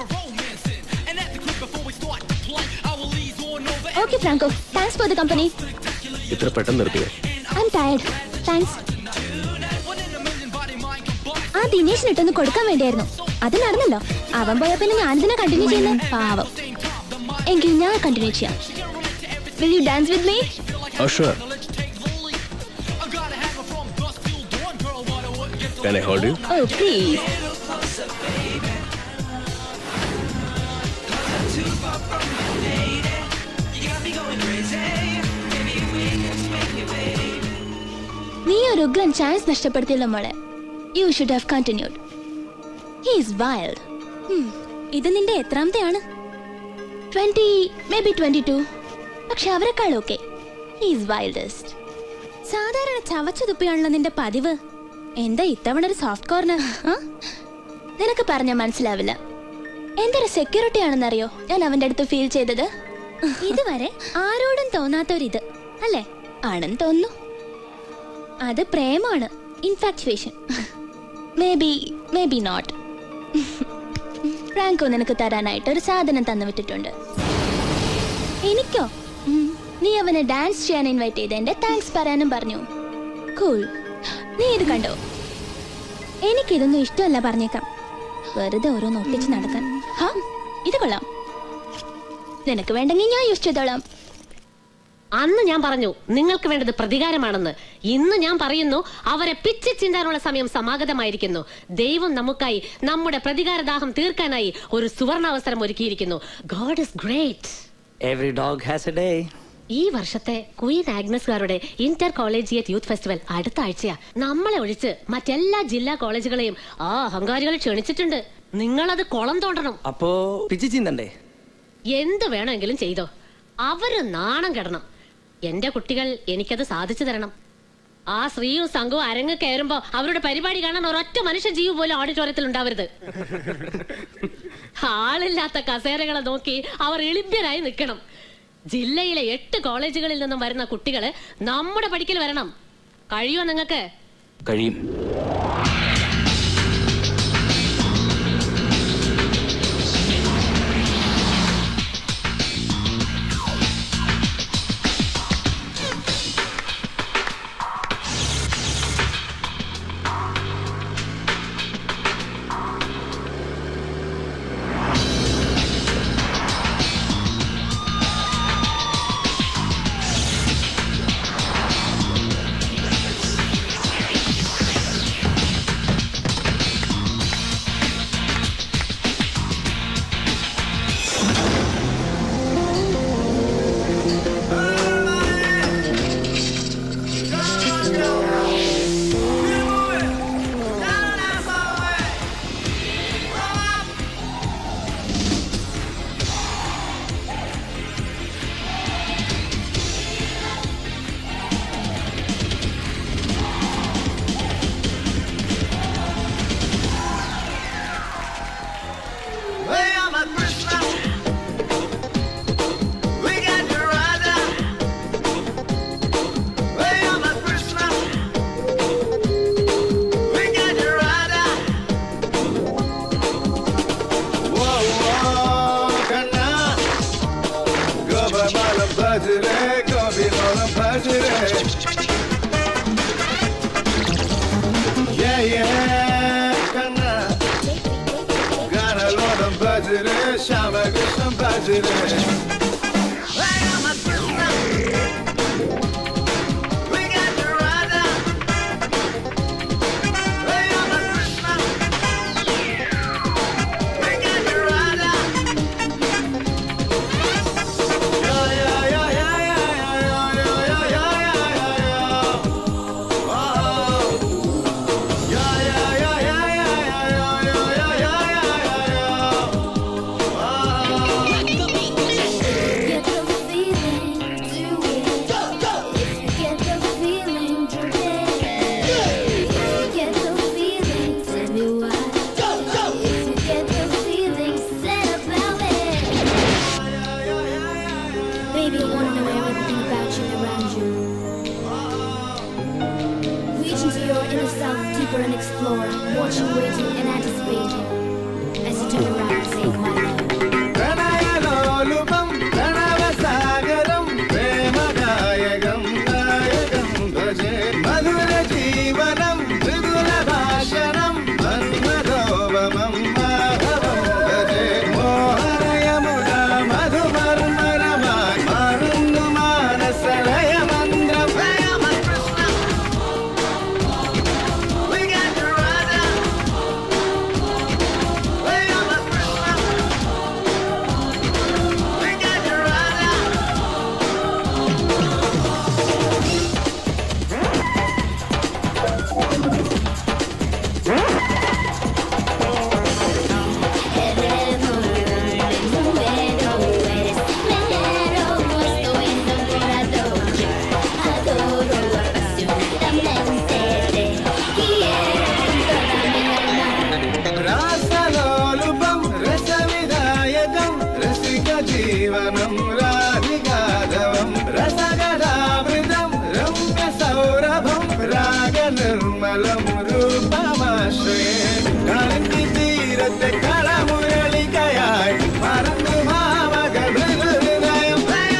okay Franco thanks for the company ഇത്ര പെട്ടെന്ന് നിർത്തിയോ ഐ എം ടയർഡ് താങ്ക്സ് ആ ദിനേശിന് ഇട്ടൊന്ന് കൊടുക്കാൻ വേണ്ടിയായിരുന്നു അത് നടന്നല്ലോ അവൻ പോയ പിന്നെ ഞാനിതിനെ കണ്ടിന്യൂ ചെയ്യുന്ന പാവം എങ്കിൽ ഞാൻ കണ്ടിന്യൂ ചെയ്യാം will you dance with me sure Can I hold you? Oh please നീ ഒരു ഉഗ്രൻ ചാൻസ് നഷ്ടപ്പെടുത്തിയല്ലോ മോളെ you should have continued he's wild ഇത് നിന്റെ എത്രാമത്തെയാണ് twenty maybe twenty two പക്ഷെ അവരെക്കാൾ ഓക്കെ ഹീസ് വൈൽഡസ്റ്റ് സാധാരണ ചവച്ചു തുപ്പിയാണല്ലോ നിന്റെ പതിവ് എന്താ ഇത്തവണ ഒരു സോഫ്റ്റ് കോർണർ നിനക്ക് പറഞ്ഞാൽ മനസ്സിലാവില്ല എന്തൊരു സെക്യൂരിറ്റി ആണെന്നറിയോ ഞാൻ അവന്റെ അടുത്ത് ഫീൽ ചെയ്തത് ഇതുവരെ ആരോടും തോന്നാത്തൊരിത് അല്ലേ ആണെന്ന് തോന്നുന്നു അത് പ്രേമാണ് infatuation maybe maybe not Franco നിനക്ക് തരാനായിട്ട് ഒരു സാധനം തന്നു വിട്ടിട്ടുണ്ട് എനിക്കോ ഉം. നീ അവനെ ഡാൻസ് ചെയ്യാൻ ഇൻവൈറ്റ് ചെയ്തതിന്റെ താങ്ക്സ് പറയാനും പറഞ്ഞു കൂൾ നീ ഇത് കണ്ടോ എനിക്കിതൊന്നും ഇഷ്ടമല്ല പറഞ്ഞേക്കാം വെറുതെ ഓരോന്ന് ഒട്ടിച്ച് നടക്കാൻ ഹാ ഇത് കൊള്ളാം നിനക്ക് വേണ്ടെങ്കിൽ ഞാൻ യൂസ് ചെയ്തോളാം അന്ന് ഞാൻ പറഞ്ഞു നിങ്ങൾക്ക് വേണ്ടത് പ്രതികാരമാണെന്ന് ഇന്ന് ഞാൻ പറയുന്നു അവരെ പിച്ചി ചിന്താനുള്ള സമയം സമാഗതമായിരിക്കുന്നു ദൈവം നമുക്കായി നമ്മുടെ പ്രതികാരദാഹം തീർക്കാനായി ഒരു സുവർണാവസരം ഒരുക്കിയിരിക്കുന്നു God is great every dog has a day ഈ വർഷത്തെ ക്വീൻ ആഗ്നസ്കാരുടെ ഇന്റർ കോളേജിയറ്റ് യൂത്ത് ഫെസ്റ്റിവൽ അടുത്ത ആഴ്ചയാ നമ്മളെ ഒഴിച്ച് മറ്റെല്ലാ ജില്ലാ കോളേജുകളെയും ആ അഹങ്കാരികൾ ക്ഷണിച്ചിട്ടുണ്ട് നിങ്ങളത് കുളം തോണ്ടണം അപ്പോ പിച്ചി ചിന്തണ്ടേ എന്ത് വേണമെങ്കിലും ചെയ്തോ അവര് നാണം കെടണം എന്റെ കുട്ടികൾ എനിക്കത് സാധിച്ചു തരണം ആ ശ്രീയും സംഘവും അരങ്ങ് കയറുമ്പോ അവരുടെ പരിപാടി കാണാൻ ഒരൊറ്റ മനുഷ്യ ജീവ് പോലും ഓഡിറ്റോറിയത്തിൽ ഉണ്ടാവരുത് ആളില്ലാത്ത കസേരകളെ നോക്കി അവർ എളിഭ്യരായി നിൽക്കണം ജില്ലയിലെ എട്ട് കോളേജുകളിൽ നിന്നും വരുന്ന കുട്ടികള് നമ്മുടെ പഠിക്കൽ വരണം കഴിയോ നിങ്ങൾക്ക് കഴിയും Hey, I'm a Krishna. We got the Radha. Hey, I'm a Krishna. We got the Radha. Whoa, whoa, Kanna. Goba malam bhajre, gobi malam bhajre. Yeah, yeah, Kanna. Got a lot of bhajre, Shama Krishna bhajre. Emotions pure in the south, deeper and explore. Watching, waiting, and anticipating. As you turn around and say goodbye. പ്രണയലോലുപം പ്രണവസാഗരം പ്രേമഗായകം ഗായകം ഭജേ മധുര ജീവനം മൃദുല ഭാഷണം മന്മദോപമം മാധവം ഭജേ മോഹനയമുന മധുമർമരമായി മാറുന്നു മാനസലയമന്ത്രം We got to run രാസലോലുപം രസവിദായകം Rasika ജീവനം രാധികാധവം രസഗദാമൃതം രമ്യ സൗരഭം രാഗനിർമ്മലം രൂപമാശ്രയേ കളി തീരത്തെ കളമുരളികയായി മറന്നു ഭാവക ഹൃദയം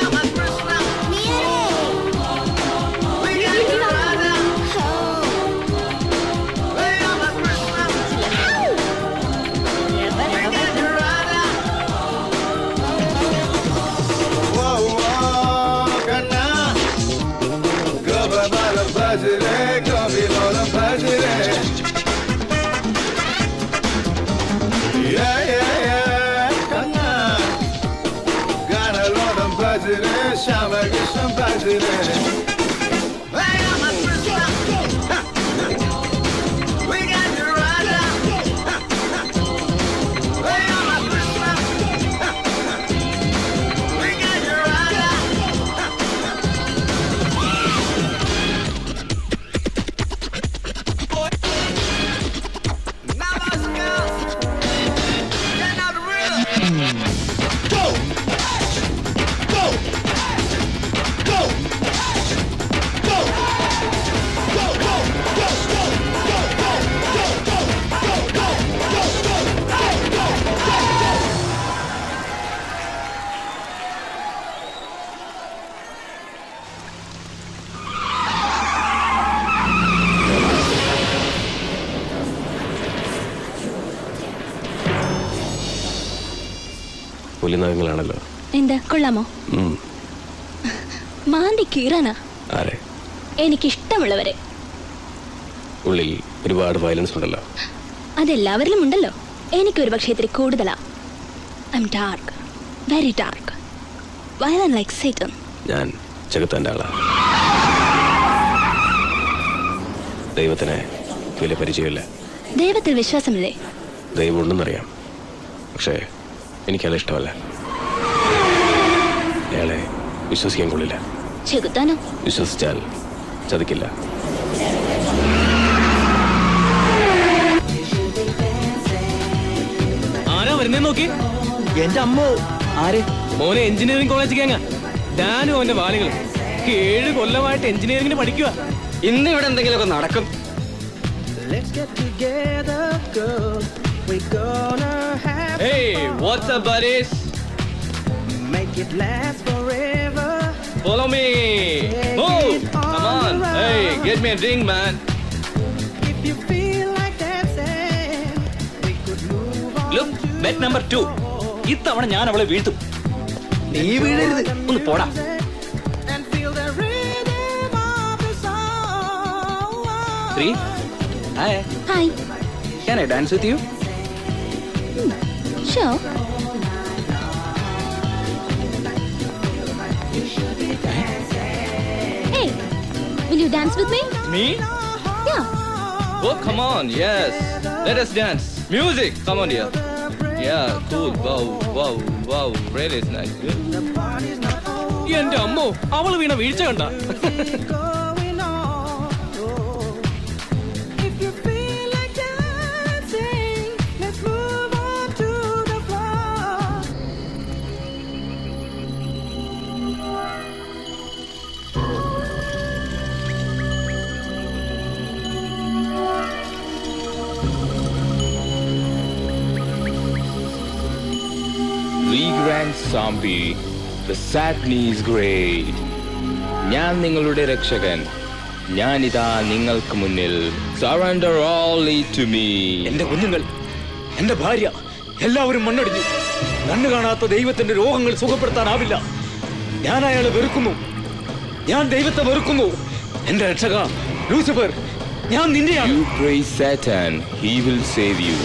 Bajre, kabi lola bajre. Yeah, yeah, yeah, kanna. Gana lola bajre, shama krishna bajre. We got the rider. Hey, I'm a Krishna. We got the rider. പുലിനഖങ്ങളാണല്ലോ എന്താ കൊള്ളാമോ ഉം. മാന്തി കീറാനാ ആരെ എനിക്കിഷ്ടമുള്ളവരെ ഉള്ളിൽ ഒരുപാട് വയലൻസ് ഉണ്ടല്ലോ അതെല്ലാവരിലും ഉണ്ടല്ലോ എനിക്കൊരു പക്ഷേ ഇത്തിരി കൂടുതലാ I am dark very dark violent like Satan ഞാൻ ജഗത്താൻ്റെ ആളാ ദൈവത്തിന് വലിയ പരിചയമില്ല ദൈവത്തിൽ വിശ്വാസമില്ലേ ദൈവം ഉണ്ടെന്നറിയാം പക്ഷേ എനിക്കയാളെ ഇഷ്ടമല്ല അയാളെ വിശ്വസിക്കാൻ കൊള്ളില്ല ചെകുത്താനോ വിശ്വസിച്ചാൽ ചതിക്കില്ല ആരാ വരുന്നേ നോക്കി എന്റെ അമ്മോ ആര് മോനെ എഞ്ചിനീയറിംഗ് കോളേജ് കേങ്ങ ഡാനും അവന്റെ ബാലുകളും ഏഴ് കൊല്ലമായിട്ട് എഞ്ചിനീയറിംഗിന് പഠിക്കുക ഇന്ന് ഇവിടെ എന്തെങ്കിലുമൊക്കെ നടക്കും Let's get together, girl. We're gonna have Hey, what's up, buddies? make it last forever. Follow me. Move. Come on. Hey, get me a drink, man. If you feel like dancing, we could move on. Look bet number two ഇത്തവണ ഞാൻ അവളെ വീഴ്ത്തും നീ വീഴരുത് ഒന്ന് പോടാ and feel the rhythm of the song. Three hi hi can I dance with you sure Hey, will you dance with me? Me? Yeah. Oh, come on. Yes. Let us dance. Music. Come on, dear. Yeah, cool. Wow, wow, wow. Really is nice. Good. എന്റെ അമ്മോ അവള് വീണ വീഴ്ച കണ്ട Going on. If you feel like dancing, let's move on to the floor. Regrand Zombie, the sadness is great. ഞാൻ നിങ്ങളുടെ രക്ഷകൻ ഞാനിതാ നിങ്ങൾക്ക് മുന്നിൽ സറണ്ടർ all to me എന്റെ കുഞ്ഞുങ്ങൾ എന്റെ ഭാര്യ എല്ലാവരും മണ്ണടിഞ്ഞു കണ്ണു കാണാത്ത ദൈവത്തിന്റെ രോഗങ്ങൾ സുഖപ്പെടുത്താനാവില്ല ഞാൻ അയാളെ വെറുക്കുന്നു ഞാൻ ദൈവത്തെ വെറുക്കുന്നു എന്റെ രക്ഷക ലൂസിഫർ ഞാൻ നിന്റെയാണ് You praise Satan, he will save you.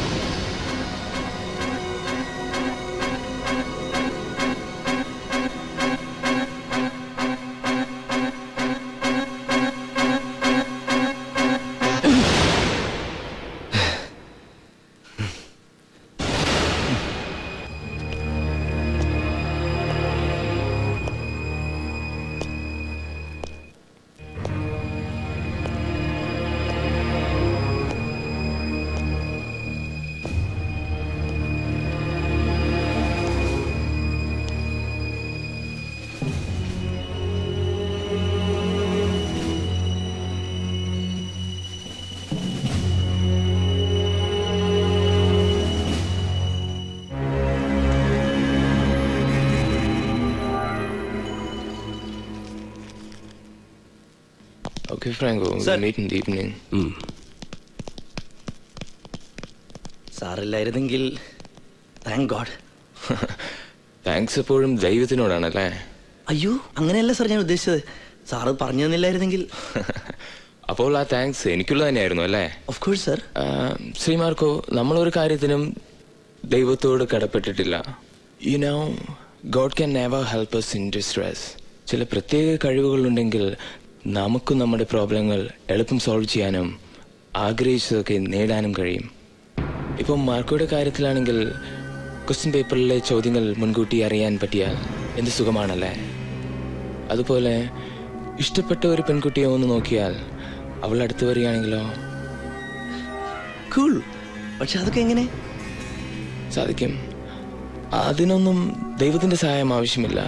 Okay, Franco, Sir. we'll meet in the evening. സാറില്ലായിരുന്നെങ്കിൽ താങ്ക് ഗോഡ് താങ്ക്സ് എപ്പോഴും ദൈവത്തിനോടാണല്ലേ അയ്യോ അങ്ങനെയല്ല സാർ ഞാൻ ഉദ്ദേശിച്ചത് സാറ് പറഞ്ഞു തന്നില്ലായിരുന്നെങ്കിൽ അപ്പോൾ ആ താങ്ക്സ് എനിക്കുള്ള തന്നെയായിരുന്നു അല്ലേ of course sir Sree Marco നമ്മളൊരു കാര്യത്തിനും ദൈവത്തോട് കടപ്പെട്ടിട്ടില്ല you know God can never help us in distress ചില പ്രത്യേക കഴിവുകളുണ്ടെങ്കിൽ നമുക്കും നമ്മുടെ പ്രോബ്ലങ്ങൾ എളുപ്പം സോൾവ് ചെയ്യാനും ആഗ്രഹിച്ചതൊക്കെ നേടാനും കഴിയും ഇപ്പം മാർക്കോയുടെ കാര്യത്തിലാണെങ്കിൽ ക്വസ്റ്റ്യൻ പേപ്പറിലെ ചോദ്യങ്ങൾ മുൻകൂട്ടി അറിയാൻ പറ്റിയാൽ എന്ത് സുഖമാണല്ലേ അതുപോലെ ഇഷ്ടപ്പെട്ട ഒരു പെൺകുട്ടിയെ ഒന്ന് നോക്കിയാൽ അവൾ അടുത്ത് വരികയാണെങ്കിലോ കൂൾ പക്ഷെ അതൊക്കെ എങ്ങനെ സാധിക്കും അതിനൊന്നും ദൈവത്തിന്റെ സഹായം ആവശ്യമില്ല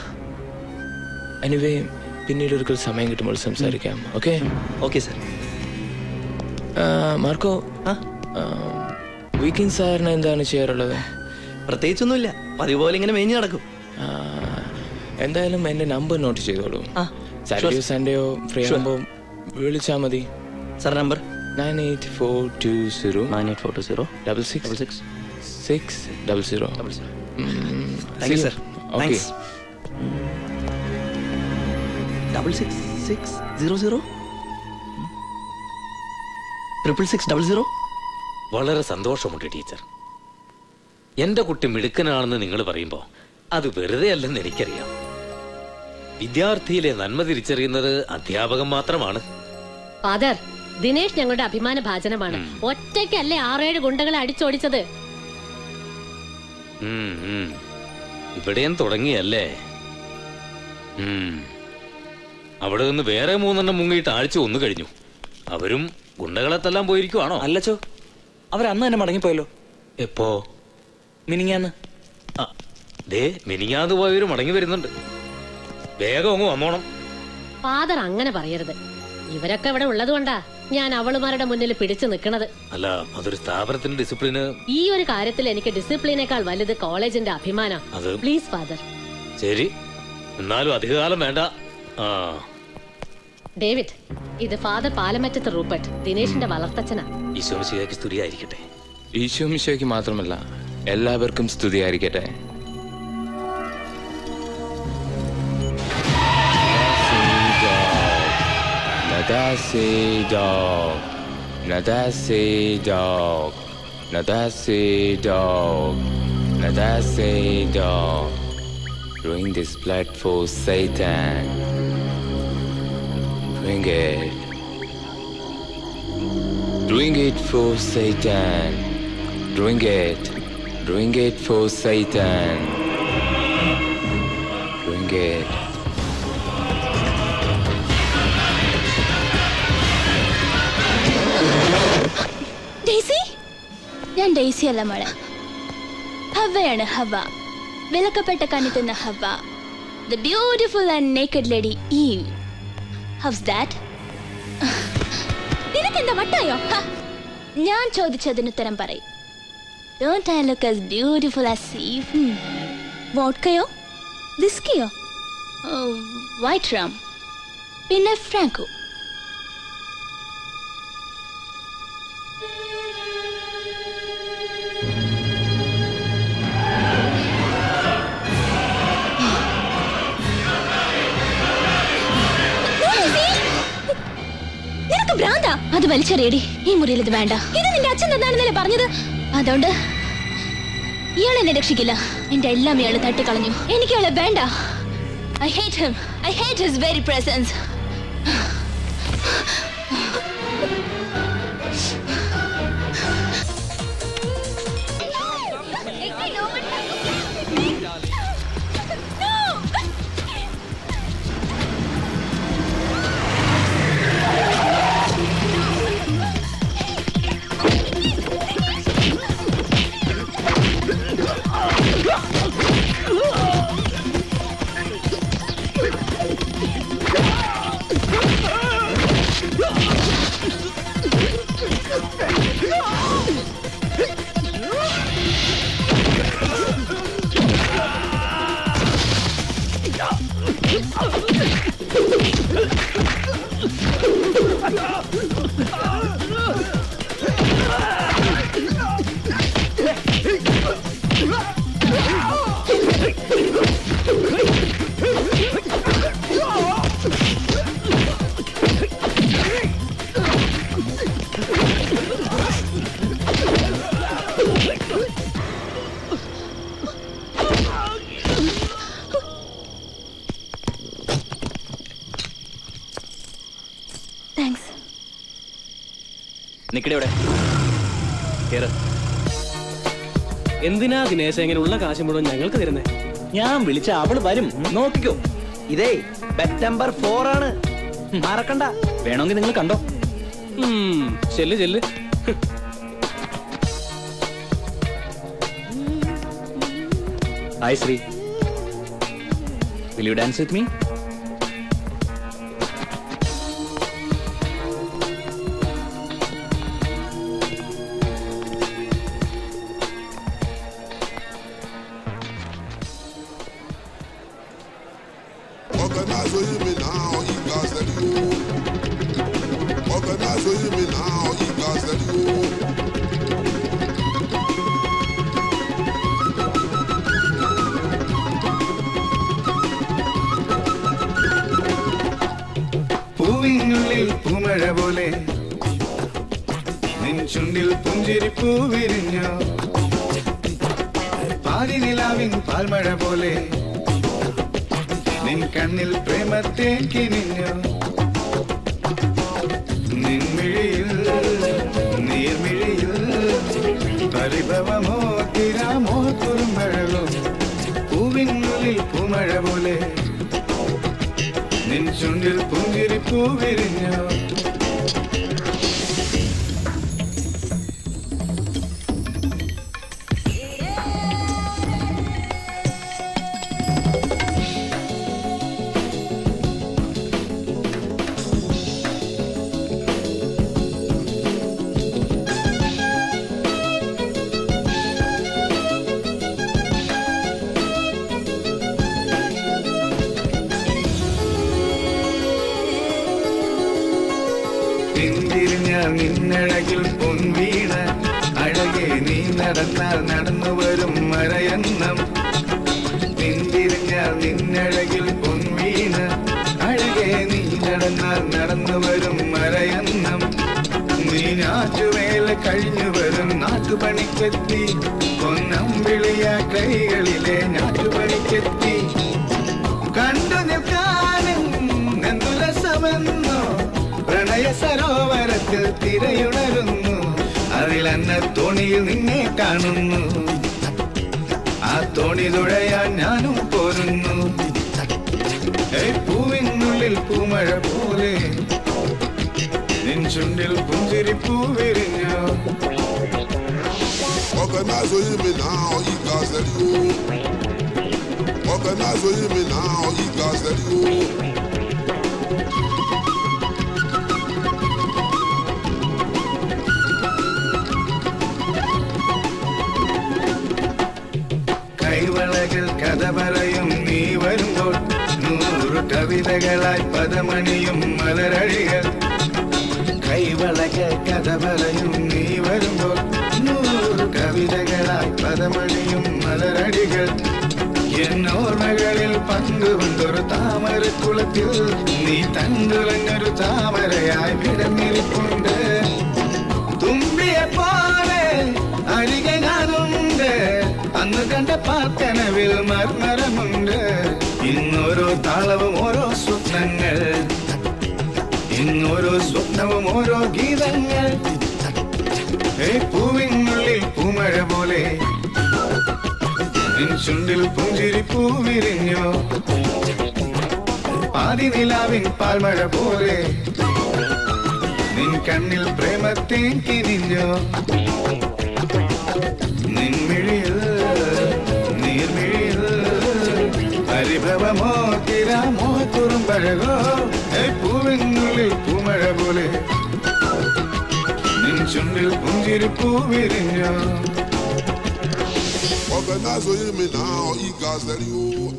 എനിവേ പിന്നീട് ഒരിക്കൽ സമയം കിട്ടുമ്പോൾ സംസാരിക്കാം okay okay sir Marco weekend സാറിന് എന്താണ് ചെയ്യാറുള്ളത് പ്രത്യേകിച്ചൊന്നുമില്ല പതിവ് പോലെ ഇങ്ങനെ മേഞ്ഞു നടക്കും ആ, എന്തായാലും എന്റെ നമ്പർ നോട്ട് ചെയ്തോളൂ ആ, സാറ്റർഡേയോ sure. സൺഡേയോ ഫ്രീ Sure. ആകുമ്പോൾ വിളിച്ചാൽ മതി sir number nine eight four two zero nine eight four two zero double six double six six double zero thank you sir thanks double six six zero zero triple six double zero വളരെ സന്തോഷമുണ്ട് teacher എന്റെ കുട്ടി മിടുക്കനാണെന്ന് നിങ്ങൾ പറയുമ്പോൾ അത് വെറുതെ അല്ലെന്ന് എനിക്കറിയാം വിദ്യാർത്ഥിയിലെ നന്മ തിരിച്ചറിയുന്നത് അധ്യാപകൻ മാത്രമാണ് ഫാദർ ദിനേഷ് ഞങ്ങളുടെ അഭിമാന ഭാജനമാണ് ഒറ്റയ്ക്കല്ലേ ആറേഴ് ഗുണ്ടകളെ അടിച്ചോടിച്ചത് ഉം, ഉം. ഇവിടെയും തുടങ്ങിയല്ലേ ഉം. അവിടെ നിന്ന് വേറെ മൂന്നെണ്ണം മുങ്ങിയിട്ട് ആഴ്ച ഒന്ന് കഴിഞ്ഞു അവരും ഗുണ്ടകളെ തല്ലാൻ പോയിരിക്കുവാണോ അല്ലച്ചോ അവരന്ന് തന്നെ മടങ്ങിപ്പോയല്ലോ എപ്പോ മിനിങ്ങാന്ന് ദേ മിനിങ്ങാതെ പോയവര് മടങ്ങി വരുന്നുണ്ട് വേഗം അങ്ങ് വന്നോണം ഫാദർ അങ്ങനെ പറയരുത് ഇവരൊക്കെ ഇവിടെ ഉള്ളതുകൊണ്ടാ ഞാൻ അവളുമാരുടെ മുന്നിൽ പിടിച്ചു നിൽക്കണത് അല്ല അതൊരു സ്ഥാപനത്തിന്റെ ഡിസിപ്ലിന് ഈ ഒരു കാര്യത്തിൽ എനിക്ക് ഡിസിപ്ലിനേക്കാൾ വലുത് കോളേജിന്റെ അഭിമാനം അത് പ്ലീസ് ഫാദർ ശരി എന്നാലും അധികകാലം വേണ്ട ആ ഡേവിഡ് ഇത് ഫാദർ പാലമറ്റത്ത് റൂപ്പർട്ട് ദിനേശിന്റെ വളർത്തച്ഛനാ ഈശോമിശിഹായ്ക്ക് സ്തുതിയായിരിക്കട്ടെ ഈശോ മിശോയ്ക്ക് മാത്രമല്ല എല്ലാവർക്കും സ്തുതിയായിരിക്കട്ടെ Nadase dog, Nadase dog, Nadase dog, Nadase dog. Bring this blood for Satan. Bring it. Bring it for Satan. Bring it. Bring it for Satan. Bring it. Daisy ഞാൻ ഡെയ്സി അല്ല മോളെ ഹവയാണ് ഹവ വിലക്കപ്പെട്ട കണിത്തുന്ന Hava the beautiful and naked lady Eve how's that നിനക്ക് എന്താ വട്ടായോ ഹ? ഞാൻ ചോദിച്ചതിന് ഉത്തരം പറയും Don't I look as beautiful as sea? Hmm. വോഡ്കയോ വിസ്കിയോ വൈറ്റ് റാം പിന്നെ ഫ്രാങ്കോ നിനക്ക് ഭ്രാന്താ അത് വലിച്ചെറിയടി ഈ മുറിയിൽ ഇത് വേണ്ട ഇത് നിന്റെ അച്ഛൻ തന്നാണെന്നല്ലേ പറഞ്ഞത് അതുകൊണ്ട് ഇയാൾ എന്നെ രക്ഷിക്കില്ല എന്റെ എല്ലാം ഇയാൾ തട്ടിക്കളഞ്ഞു എനിക്ക് ഇയാളെ വേണ്ട I hate him I hate his very presence thanks നിക്കടെ ഇവിടെ കേറ് എന്തിനാ ദിനേശ ഇങ്ങനെയുള്ള കാശ് മുഴുവൻ ഞങ്ങൾക്ക് തരുന്നേ ഞാൻ വിളിച്ച അവള് വരും നോക്കിക്കോ ഇതേ സെപ്റ്റംബർ ഫോർ ആണ് മറക്കണ്ട വേണമെങ്കിൽ നിങ്ങൾ കണ്ടോ ചെല്ല് ചെല്ല് hi Sree will you dance with me Organize with me now, you guys let you. Organize with me now, you guys let you. പൂവിനുള്ളിൽ പൂമഴ പോലെ നിൻ ചുണ്ടിൽ പുഞ്ചിരി പൂവിരിഞ്ഞു പാതി നിലാവിൻ പാൽമഴ പോലെ നിൻ കണ്ണിൽ പ്രേമത്തെ കിനിഞ്ഞു നിൻമിഴിയിൽ നീർമിഴിയിൽ പരിഭവമോ തിരാമോ കുറുമഴകോ പൂവിനുള്ളിൽ പൂമഴ പോലെ നിൻ ചുണ്ടിൽ പുഞ്ചിരി പൂവിരിഞ്ഞു പിന്തിരിഞ്ഞാൽ നിന്നഴകിൽ പൊൻവീണ അഴകെ നീ നടന്നാൽ നടന്നു വരും മറയന്നം പിന്തിരിഞ്ഞാൽ നിന്നഴകിൽ പൊൻവീണ അഴകെ നീ നടന്നാൽ നടന്നു വരും മറയന്നം നീ ഞാറ്റുവേല കഴിഞ്ഞു വരും നാട്ടുപണിക്കെത്തി പൊന്നം വിളിയ കൈകളിലെ ഞാറ്റുപണിക്കെത്തി കണ്ടു നിൽക്കാനും എന്തുലസമെന്നോ പ്രണയ സരോവരത്തിൽ തിരയുണരുന്നു അതിൽ അന്ന തോണിയിൽ നിന്നെ കാണുന്നു ആ തോണി തുഴയാൻ ഞാനും പോരുന്നു ഏയ് പൂവിനുള്ളിൽ പൂമഴ പോലെ നിൻ ചുണ്ടിൽ പുഞ്ചിരി പൂവിരിഞ്ഞോ Organize with me now, you guys let you. Organize with me now, you guys let you. കവിതകളായി പദമണിയും മലരഴികൾ കൈവളക കഥ പറയും നീ വരുമ്പോൾ നൂറ് കവിതകളായി പദമണിയും മലരടികൾ എന്നോർമ്മകളിൽ പങ്കുകൊണ്ടൊരു താമരക്കുളത്തിൽ നീ തണ്ടുലഞ്ഞൊരു താമരയായി വിടന്നിരിപ്പുണ്ട് തുമ്പിയെ പോലെ അരികെ ഞാനുണ്ട് അന്ന് കണ്ട പാർക്കനവിൽ മർമരമുണ്ട് ഇന്നോരോ താളവും ഓരോ സ്വപ്നങ്ങൾ ഇന്നോരോ സ്വപ്നവും ഓരോ ഗീതങ്ങൾ ഏ പൂവിനുള്ളിൽ പൂമഴ പോലെ നിൻ ചുണ്ടിൽ പുഞ്ചിരി പൂവിരിഞ്ഞോ പാതി നിലാവിൻ പാൽമഴ പോലെ നിൻ കണ്ണിൽ പ്രേമത്തേൻ കിനിഞ്ഞോ നിൻമിഴിയിൽ നീർമിഴിയിൽ പരിഭവമോ തിരാമോ കുറുമ്പഴകോ ഏ പൂവിനുള്ളിൽ പൂമഴ പോലെ നിൻ ചുണ്ടിൽ പുഞ്ചിരി പൂവിരിഞ്ഞോ Organize with me now, you guys let you.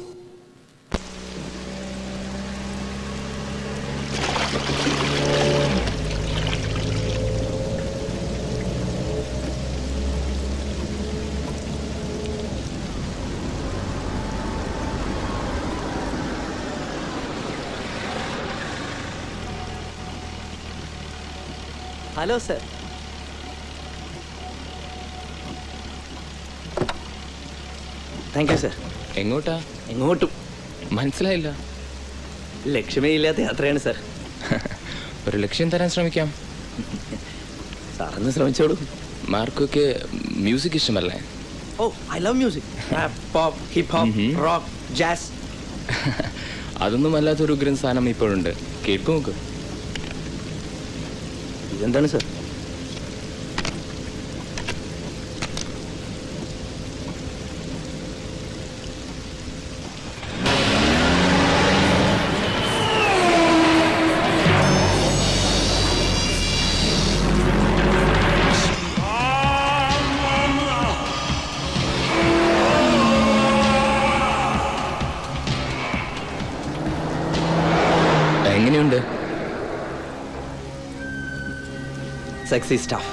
Hello sir thank you sir എങ്ങോട്ടാ എങ്ങോട്ടും മനസ്സിലായില്ല ലക്ഷ്യമേ ഇല്ലാത്ത യാത്രയാണ് സർ ഒരു ലക്ഷ്യം തരാൻ ശ്രമിക്കാം സാറൊന്ന് ശ്രമിച്ചോളൂ മാർക്കൊക്കെ മ്യൂസിക് ഇഷ്ടമല്ലേ oh I love music pop hip hop rock jazz അതൊന്നും അല്ലാത്തൊരു ഉഗ്രൻ സാധനം ഇപ്പോഴുണ്ട് കേൾക്കു നോക്ക് ഇതെന്താണ് സർ എങ്ങനെയുണ്ട് സെക്സി സ്റ്റാഫ്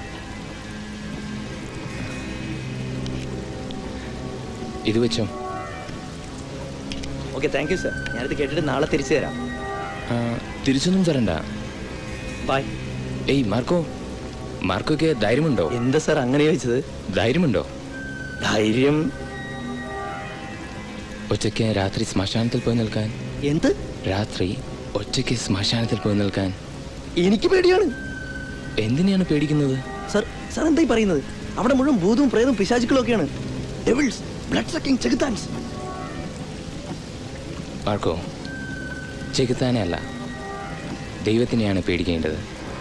ഇത് വെച്ചോ ഓക്കെ താങ്ക് യു സർ ഞാനിത് കേട്ടിട്ട് നാളെ തിരിച്ചു തരാം ആ, തിരിച്ചൊന്നും തരണ്ട ബൈ ഏയ് മാർക്കോ മാർക്കൊക്കെ ധൈര്യമുണ്ടോ എന്താ സർ അങ്ങനെ ചോദിച്ചത് ധൈര്യമുണ്ടോ ധൈര്യം ഒറ്റയ്ക്ക് രാത്രി ശ്മശാനത്തിൽ പോയി നിൽക്കാൻ എന്ത് രാത്രി ഒറ്റയ്ക്ക് ശ്മശാനത്തിൽ പോയി നിൽക്കാൻ എനിക്ക് പേടിയാണ് എന്തിനെയാണ് പേടിക്കുന്നത് സർ സർ എന്തായി പറയുന്നത് അവിടെ മുഴുവൻ ഭൂതവും പ്രേതവും പിശാചുക്കളും ഒക്കെയാണ് ഡെവിൾസ് ബ്ലഡ് സക്കിംഗ് ചെകുത്താൻസ് മാർക്കോ ചെകുത്താനെ അല്ല ദൈവത്തിനെയാണ് പേടിക്കേണ്ടത്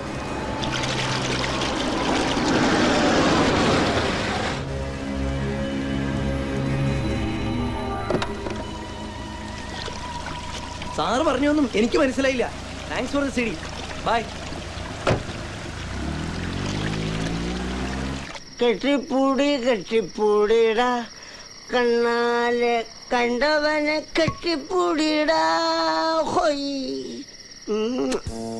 സാറ് പറഞ്ഞൊന്നും എനിക്ക് മനസ്സിലായില്ല thanks for the CD bye കെട്ടിപ്പൂടി കെട്ടിപ്പൂടിടാ കണ്ണാലെ കണ്ടവനെ കെട്ടിപ്പൂടിടാ ഹൊയ് ഉം.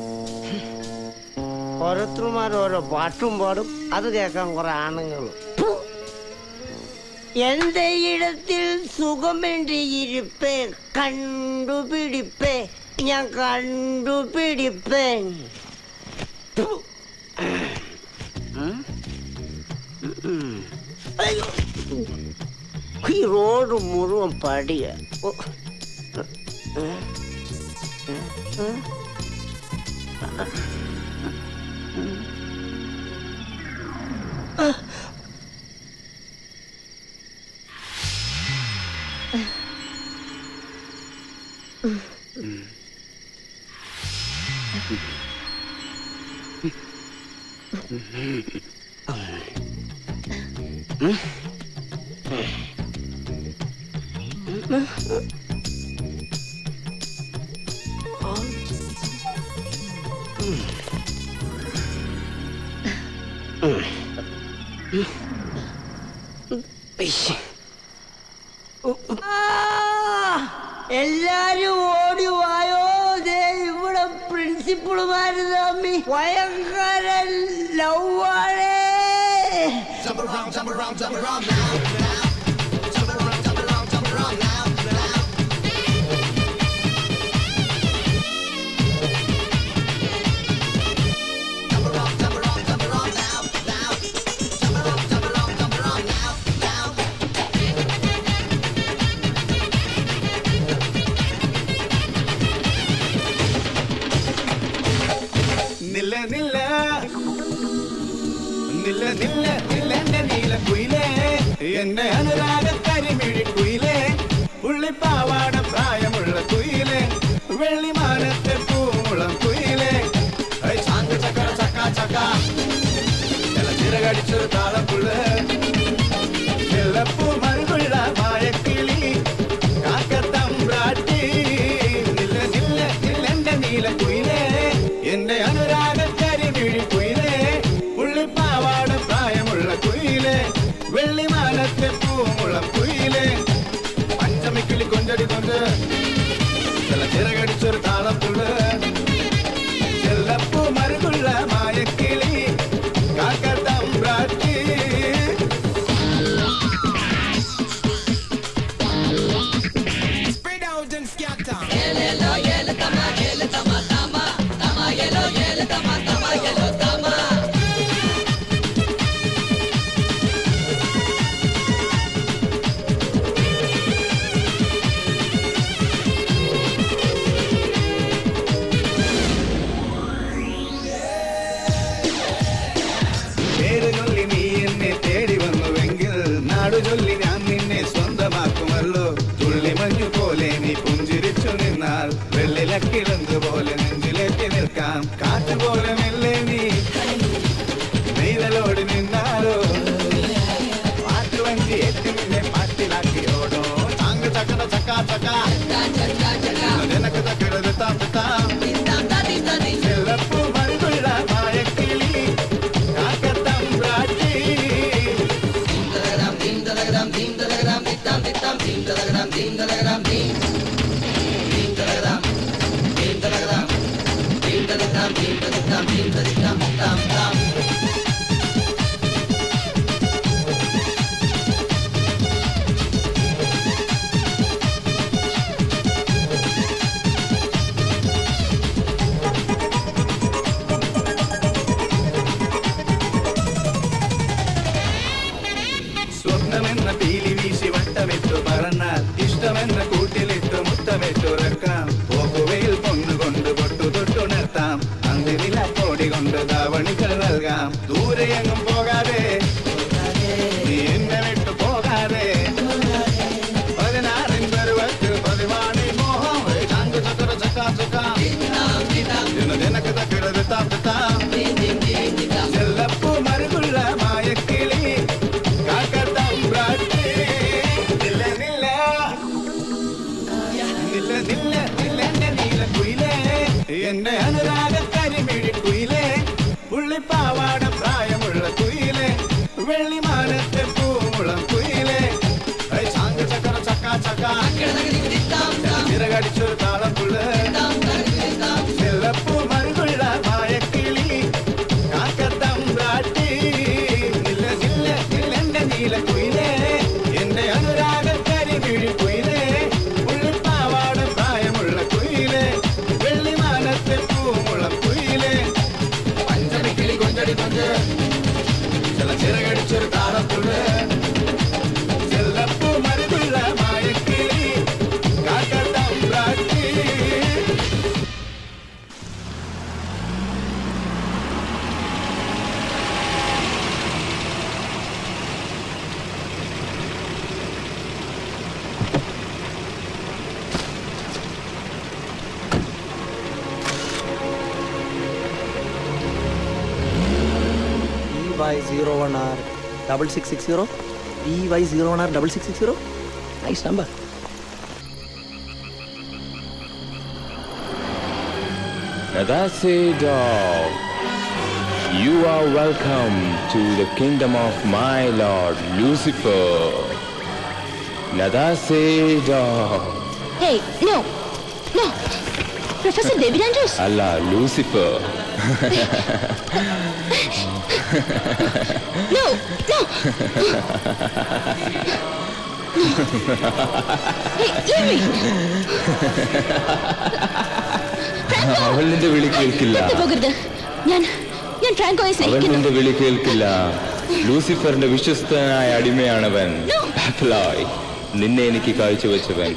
ഓരോരുത്തരുമാർ ഓരോ പാട്ടും പാടും അത് കേൾക്കാൻ കുറെ ആണുങ്ങളും ഫു. എന്റെ ഇടത്തിൽ സുഖമെന്റെ ഇരിപ്പേ കണ്ടുപിടിപ്പേ ഞാൻ കണ്ടുപിടിപ്പേൻ ഫു. ഉം. ഉം. അയ്യോ. ഈ റോഡ് മുഴുവൻ പടിയ ഓ. ഏ? ഏ? ഏ? ആ. എല്ലാരും ഓടി വാ നമ്മളുമാര് തമ്മി ഭയങ്കര ലവാണേ Jump around, jump around, jump around now, now. Jump around, jump around, jump around now, now. Jump around, jump around, jump around now, now. Jump around, jump around, jump around now, now. നില്ല നില്ല നില്ല നില്ല നില്ല എന്റെ നീല കുയിലേ എന്റെ അനുരാഗ കരിമിഴി കുയിലേ ഉള്ളിപ്പാവാട പ്രായമുള്ള കുയിലേ വെള്ളിമാനത്തെ പൂമുളം കുയിലേ ഐ ചാങ്ക ചക്ക ചക്ക ചക്ക ചില ചിറകടിച്ചൊരു താളപ്പുള്ള ചെല്ലപ്പൂ മറുകുള്ള മായക്കിളി കാക്കത്തമ്പ്രാട്ടി നില്ല നില്ല നില്ല എന്റെ നീല കുയിലേ എന്റെ അനുരാഗ കരിമിഴി കുയിലേ ഉള്ളിപ്പാവാട പ്രായമുള്ള കുയിലേ വെള്ളിമാനത്തെ പൂമുളം കുയിലേ പഞ്ചമിക്കിളി കൊഞ്ചടി കൊണ്ട് ചില ചിറകടിച്ചൊരു താളപ്പുള്ള ചെല്ലപ്പൂ മറുകുള്ള മായക്കിളി കാക്കത്തമ്പ്രാട്ടി Spread out and scatter. Yellow, yellow, tama, yellow, tama, tama. Tama, yellow, yellow, tama, tama, yellow, tama. പേര് ചൊല്ലി നീ എന്നെ തേടി വന്നുവെങ്കിൽ നാടു ചൊല്ലി ഞാൻ നിന്നെ സ്വന്തമാക്കുമല്ലോ തുള്ളി മഞ്ഞു പോലെ നീ പുഞ്ചിരിച്ചു നിന്നാൽ വെള്ളിലക്കിളന്ത് പോലെ നെഞ്ചിലേക്ക് നിൽക്കാം കാറ്റ് പോലെ മെല്ലെ നീ നീലലോടി നിന്നാലോ പാട്ടുവഞ്ചി എത്തി നിന്നെ പാട്ടിലാക്കിയോടോ ചാങ്ക് ചക്കട ചക്ക ചക്ക നിനക്ക് തക്കരുത് താം താം ചെല്ലപ്പൂ മറുകുള്ള മായക്കിളി കാക്കത്തമ്പ്രാട്ടി സ്വപ്നമെന്ന പീലി വീശി വട്ടമിട്ടു പറന്നാൽ ഇഷ്ടമെന്ന കൂട്ടിലിട്ട് മുത്തമിട്ടുറക്കാം പോക്കുവയിൽ പൊണ്ണുകൊണ്ട് പൊട്ടു തൊട്ടുണർത്താം അന്തിനില കോടി കൊണ്ട് ധാവണികൾ നൽകാം ദൂരെയെങ്ങും പോകാതെ നീ എന്നെ വിട്ടു പോകാതെ പതിനാറിൻ പരുവത്തിൽ പതിവാണി മോഹം ഏയ് ചാങ്ക് ചക്കര ചക്ക ചക്ക ദിന ദിനക്ക് തക്കരുത് താം താം ചെല്ലപ്പൂ മരുകുള്ള മായക്കിളി കാക്കത്തമ്പ്രാട്ടി നില്ല നില്ല നില്ല നില്ല നില്ല എന്റെ നീല കുയിലേ എന്റെ അനുരാഗ കരിമിഴി കുയിലേ ഉള്ളിപ്പാവാട പ്രായമുള്ള കുയിലേ വെള്ളിമാനത്തെ പൂമുളം കുയിലേ ഐ ചാങ്ക ചക്കര ചക്ക ചക്ക ചിറകടിച്ചൊരു താളപ്പുള്ള ചെല്ലപ്പൂ മറുകുള്ള മായക്കിളി കാക്കത്തമ്പ്രാട്ടി നില്ല നില്ല നില്ല എന്റെ നീല കുയിലേ എന്റെ അനുരാഗ കരിമിഴി കുയിലേ ഉള്ളിപ്പാവാട പ്രായമുള്ള കുയിലേ വെള്ളിമാനത്തെ പൂമുളം കുയിലേ പഞ്ചമിക്കിളി കൊഞ്ചടി കൊണ്ട് ചില ചിറകടിച്ചൊരു താളപ്പുള്ള ചെല്ലപ്പൂ മരുതുള്ള മായക്കിളി കാക്കത്തമ്പ്രാട്ടി E Y zero one R double six six zero E Y zero one R double six six zero nice number Nadase dog, you are welcome to the kingdom of my lord Lucifer. Nadase dog. Hey, no, no. Professor രവിരാൻ ജോസ് അല്ല Lucifer no no അവൾ നിന്റെ വിളി കേൾക്കില്ല പോകരുത് ഞാൻ ഞാൻ ഫ്രാങ്കോയെ അവൻ സ്നേഹിക്കുന്നു നിന്റെ വിളി കേൾക്കില്ല ലൂസിഫറിന്റെ വിശ്വസ്തനായ അടിമയാണവൻ ബാഫ്ലോയ്. നിന്നെ എനിക്ക് കാഴ്ചവെച്ചവൻ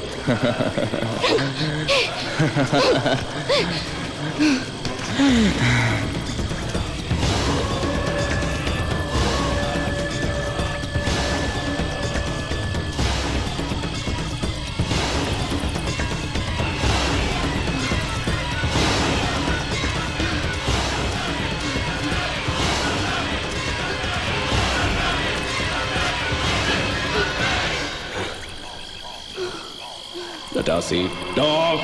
Let us eat dog.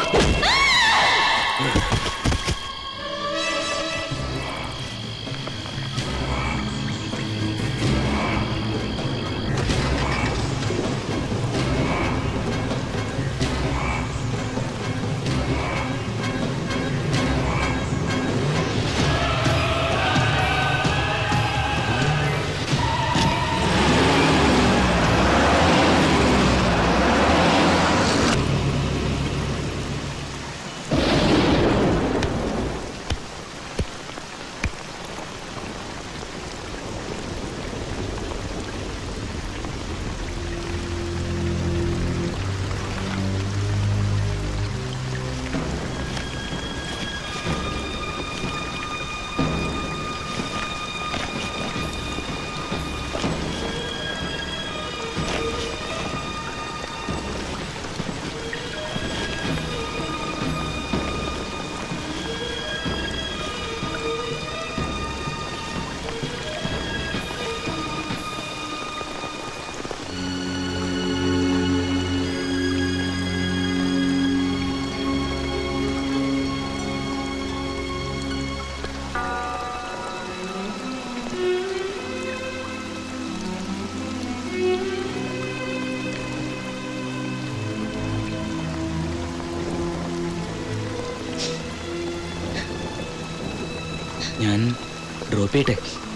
ഞാൻ ഡ്രോപ്പ് ചെയ്യട്ടെ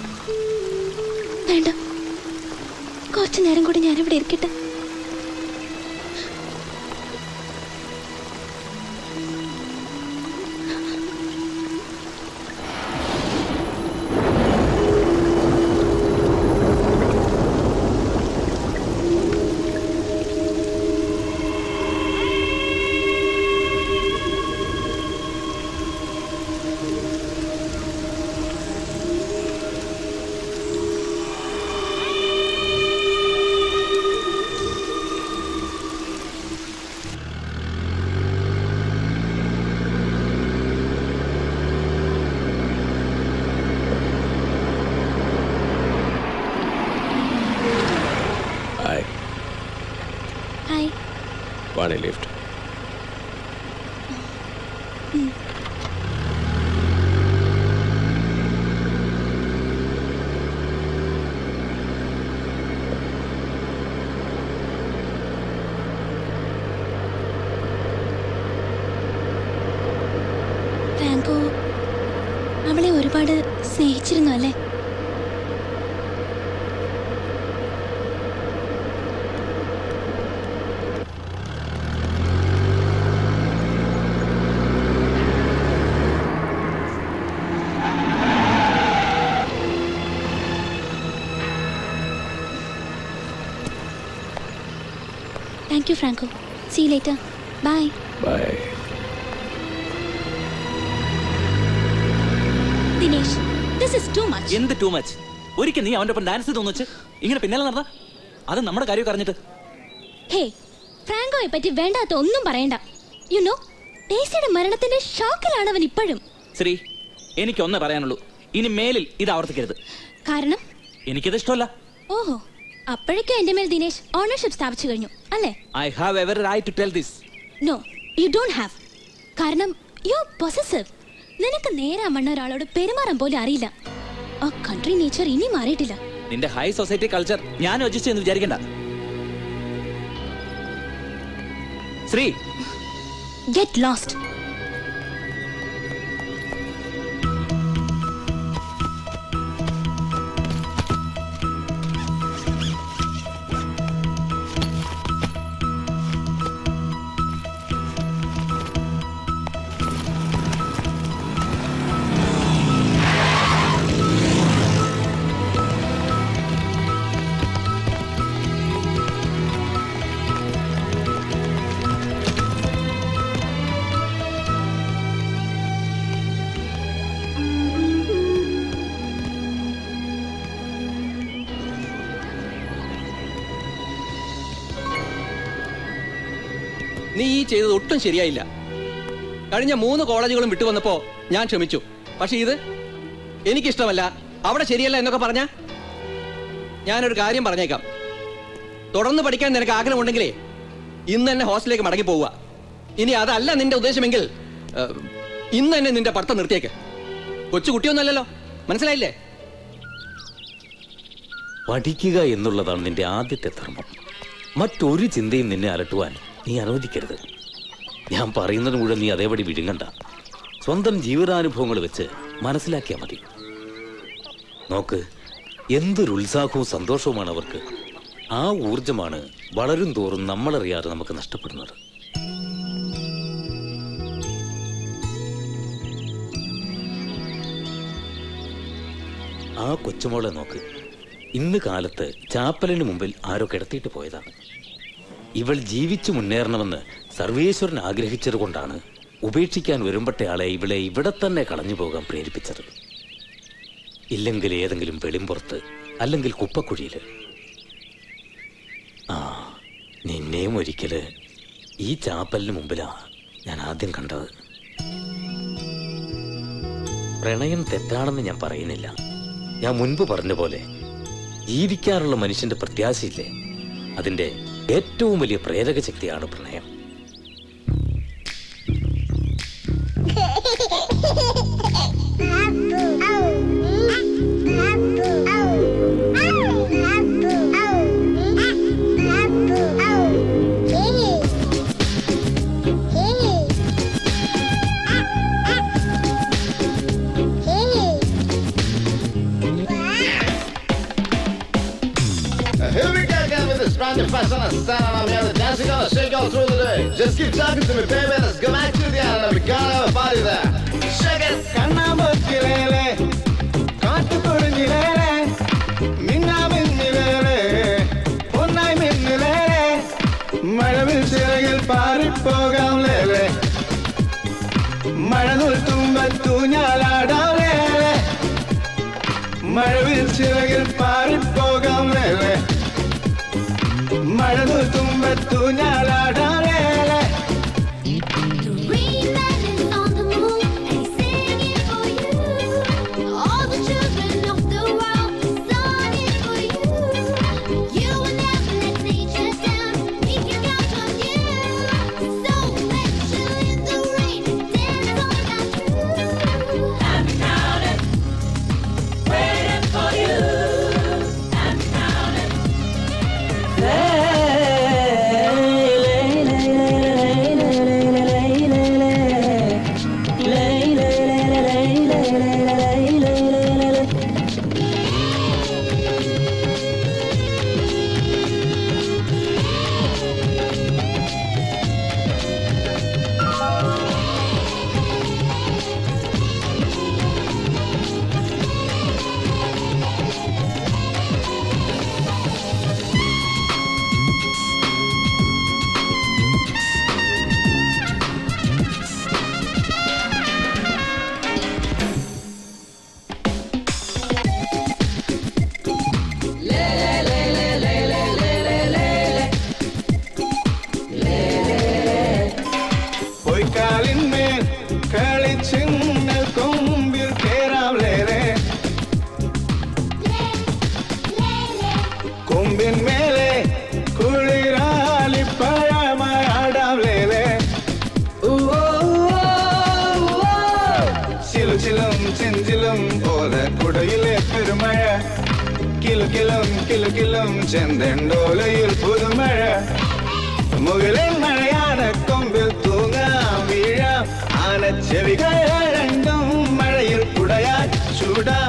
വേണ്ട കുറച്ചു നേരം കൂടി ഞാനിവിടെ ഇരിക്കട്ടെ Hi. Hi Want a lift? Franco അവളെ ഒരുപാട് സ്നേഹിച്ചിരുന്നു അല്ലേ thank you Franco see later bye Bye. Dinesh this is too much എന്ത് ടു മച്ച് ഒരിക്കൽ നീ അവന്റെ ഒപ്പം ഡാൻസ് ചെയ്ത് വെച്ച് ഇങ്ങനെ പിന്നാലെ നടന്ന അത് നമ്മുടെ കാര്യം അറിഞ്ഞിട്ട് ഹേ ഫ്രാങ്കോയെ പറ്റി വേണ്ടാത്ത ഒന്നും പറയണ്ട യു നോ ഡേസിയുടെ മരണത്തിന്റെ ഷോക്കിലാണ് അവൻ ഇപ്പോഴും ശ്രീ എനിക്കൊന്നേ പറയാനുള്ളൂ ഇനി മേലിൽ ഇത് ആവർത്തിക്കരുത് കാരണം എനിക്കത് ഇഷ്ടമല്ല ഓഹോ അപ്പോഴേക്കും എന്റെ മേൽ ദിനേശ് ഓണർഷിപ്പ് സ്ഥാപിച്ചു കഴിഞ്ഞു അല്ലേ I have ever right to tell this no you don't have കാരണം യു പൊസസീവ് നിനക്ക് നേരെ മണ്ണ ഒരാളോട് പെരുമാറാൻ പോലും അറിയില്ല ആ കൺട്രി നേച്ചർ ഇനി മാറിയിട്ടില്ല നിന്റെ ഹൈ സൊസൈറ്റി കൾച്ചർ ഞാൻ യോജിച്ചു എന്ന് വിചാരിക്കണ്ട ശ്രീ ഗെറ്റ് ലോസ്റ്റ് നീ ഈ ചെയ്തത് ഒട്ടും ശരിയായില്ല കഴിഞ്ഞ മൂന്ന് കോളേജുകളും വിട്ടുവന്നപ്പോ ഞാൻ ക്ഷമിച്ചു പക്ഷെ ഇത് എനിക്കിഷ്ടമല്ല അവിടെ ശരിയല്ല എന്നൊക്കെ പറഞ്ഞ ഞാനൊരു കാര്യം പറഞ്ഞേക്കാം തുടർന്ന് പഠിക്കാൻ നിനക്ക് ആഗ്രഹമുണ്ടെങ്കിലേ ഇന്ന് തന്നെ ഹോസ്റ്റലിലേക്ക് മടങ്ങി പോവുക ഇനി അതല്ല നിന്റെ ഉദ്ദേശമെങ്കിൽ ഏഹ്, ഇന്ന് തന്നെ നിന്റെ പഠിത്തം നിർത്തിയേക്ക് കൊച്ചു കുട്ടിയൊന്നുമല്ലല്ലോ മനസ്സിലായില്ലേ പഠിക്കുക എന്നുള്ളതാണ് നിന്റെ ആദ്യത്തെ ധർമ്മം മറ്റൊരു ചിന്തയും നിന്നെ അലട്ടുവാൻ നീ അനുവദിക്കരുത് ഞാൻ പറയുന്നത് മുഴുവൻ നീ അതേപടി വിഴുങ്ങണ്ട സ്വന്തം ജീവിതാനുഭവങ്ങൾ വെച്ച് മനസ്സിലാക്കിയാൽ മതി നോക്ക് എന്തൊരു ഉത്സാഹവും സന്തോഷവുമാണ് അവർക്ക് ആ ഊർജമാണ് വളരും തോറും നമ്മളറിയാതെ നമുക്ക് നഷ്ടപ്പെടുന്നത് ആ കൊച്ചുമോളെ നോക്ക് ഇന്ന് കാലത്ത് ചാപ്പലിന് മുമ്പിൽ ആരോ കിടത്തിയിട്ട് പോയതാണ് ഇവൾ ജീവിച്ചു മുന്നേറണമെന്ന് സർവേശ്വരൻ ആഗ്രഹിച്ചത് കൊണ്ടാണ് ഉപേക്ഷിക്കാൻ വരുമ്പട്ടയാളെ ഇവളെ ഇവിടെ തന്നെ കളഞ്ഞു പോകാൻ പ്രേരിപ്പിച്ചത് ഇല്ലെങ്കിൽ ഏതെങ്കിലും വെളിമ്പുറത്ത് അല്ലെങ്കിൽ കുപ്പക്കുഴിയില് ആ നിന്നെയും ഒരിക്കല് ഈ ചാപ്പലിന് മുമ്പിലാ ഞാൻ ആദ്യം കണ്ടത് പ്രണയം തെറ്റാണെന്ന് ഞാൻ പറയുന്നില്ല ഞാൻ മുൻപ് പറഞ്ഞ പോലെ ജീവിക്കാനുള്ള മനുഷ്യന്റെ പ്രത്യാശയില്ലേ അതിന്റെ ഏറ്റവും വലിയ പ്രേരക ശക്തിയാണ് പ്രണയം Here we go again with this brand new fashion and style and I'm here to dance, we're gonna shake all through the day. Just keep talking to me, baby, let's go back to the island and we're gonna have a party there. Shake it! കണ്ണാമ്പത്തിലേലെ കാട്ടുകൊടുങ്ങിലേലെ മിന്നാമിന്നിലേലെ പൊന്നായി മിന്നിലേലെ മഴവിൽ ചിറകിൽ പാറിപ്പോകാം ലേലെ മഴനുൽ തുമ്പത്തൂഞ്ഞാലാടാം ലേലെ മഴവിൽ ചിറകിൽ പാറിപ്പോകാം ലേലെ മഴനുൽ തുമ്പത്തൂഞ്ഞാലാടാം ലേലെ All the children of the world started for you. You will never let nature down. We can count on you. So let's chill in the rain, dance on that too. I'm counting, waiting for you. I'm counting. പൊയ്ക്കാലിന്മേൽ കളിച്ചിന്നൽ കൊമ്പിൽ കേറാം ലേലെ കൊമ്പിൻ മേലെ കുളിരാലി പഴമാടാം ലേലെ ചിലുചിലും ചിഞ്ചിലും പോലെ കുടയിലെ പെരുമഴ കിലുകിലും കിലുകിലും ചെന്തണ്ടോലയിൽ പുതുമഴ മുകളിൽ മഴയാണ് കൊമ്പിൽ തൂങ്ങാം വീഴാം ആനച്ചെവികൾ രണ്ടും മഴയിൽ കുടയാൻ ചൂടാം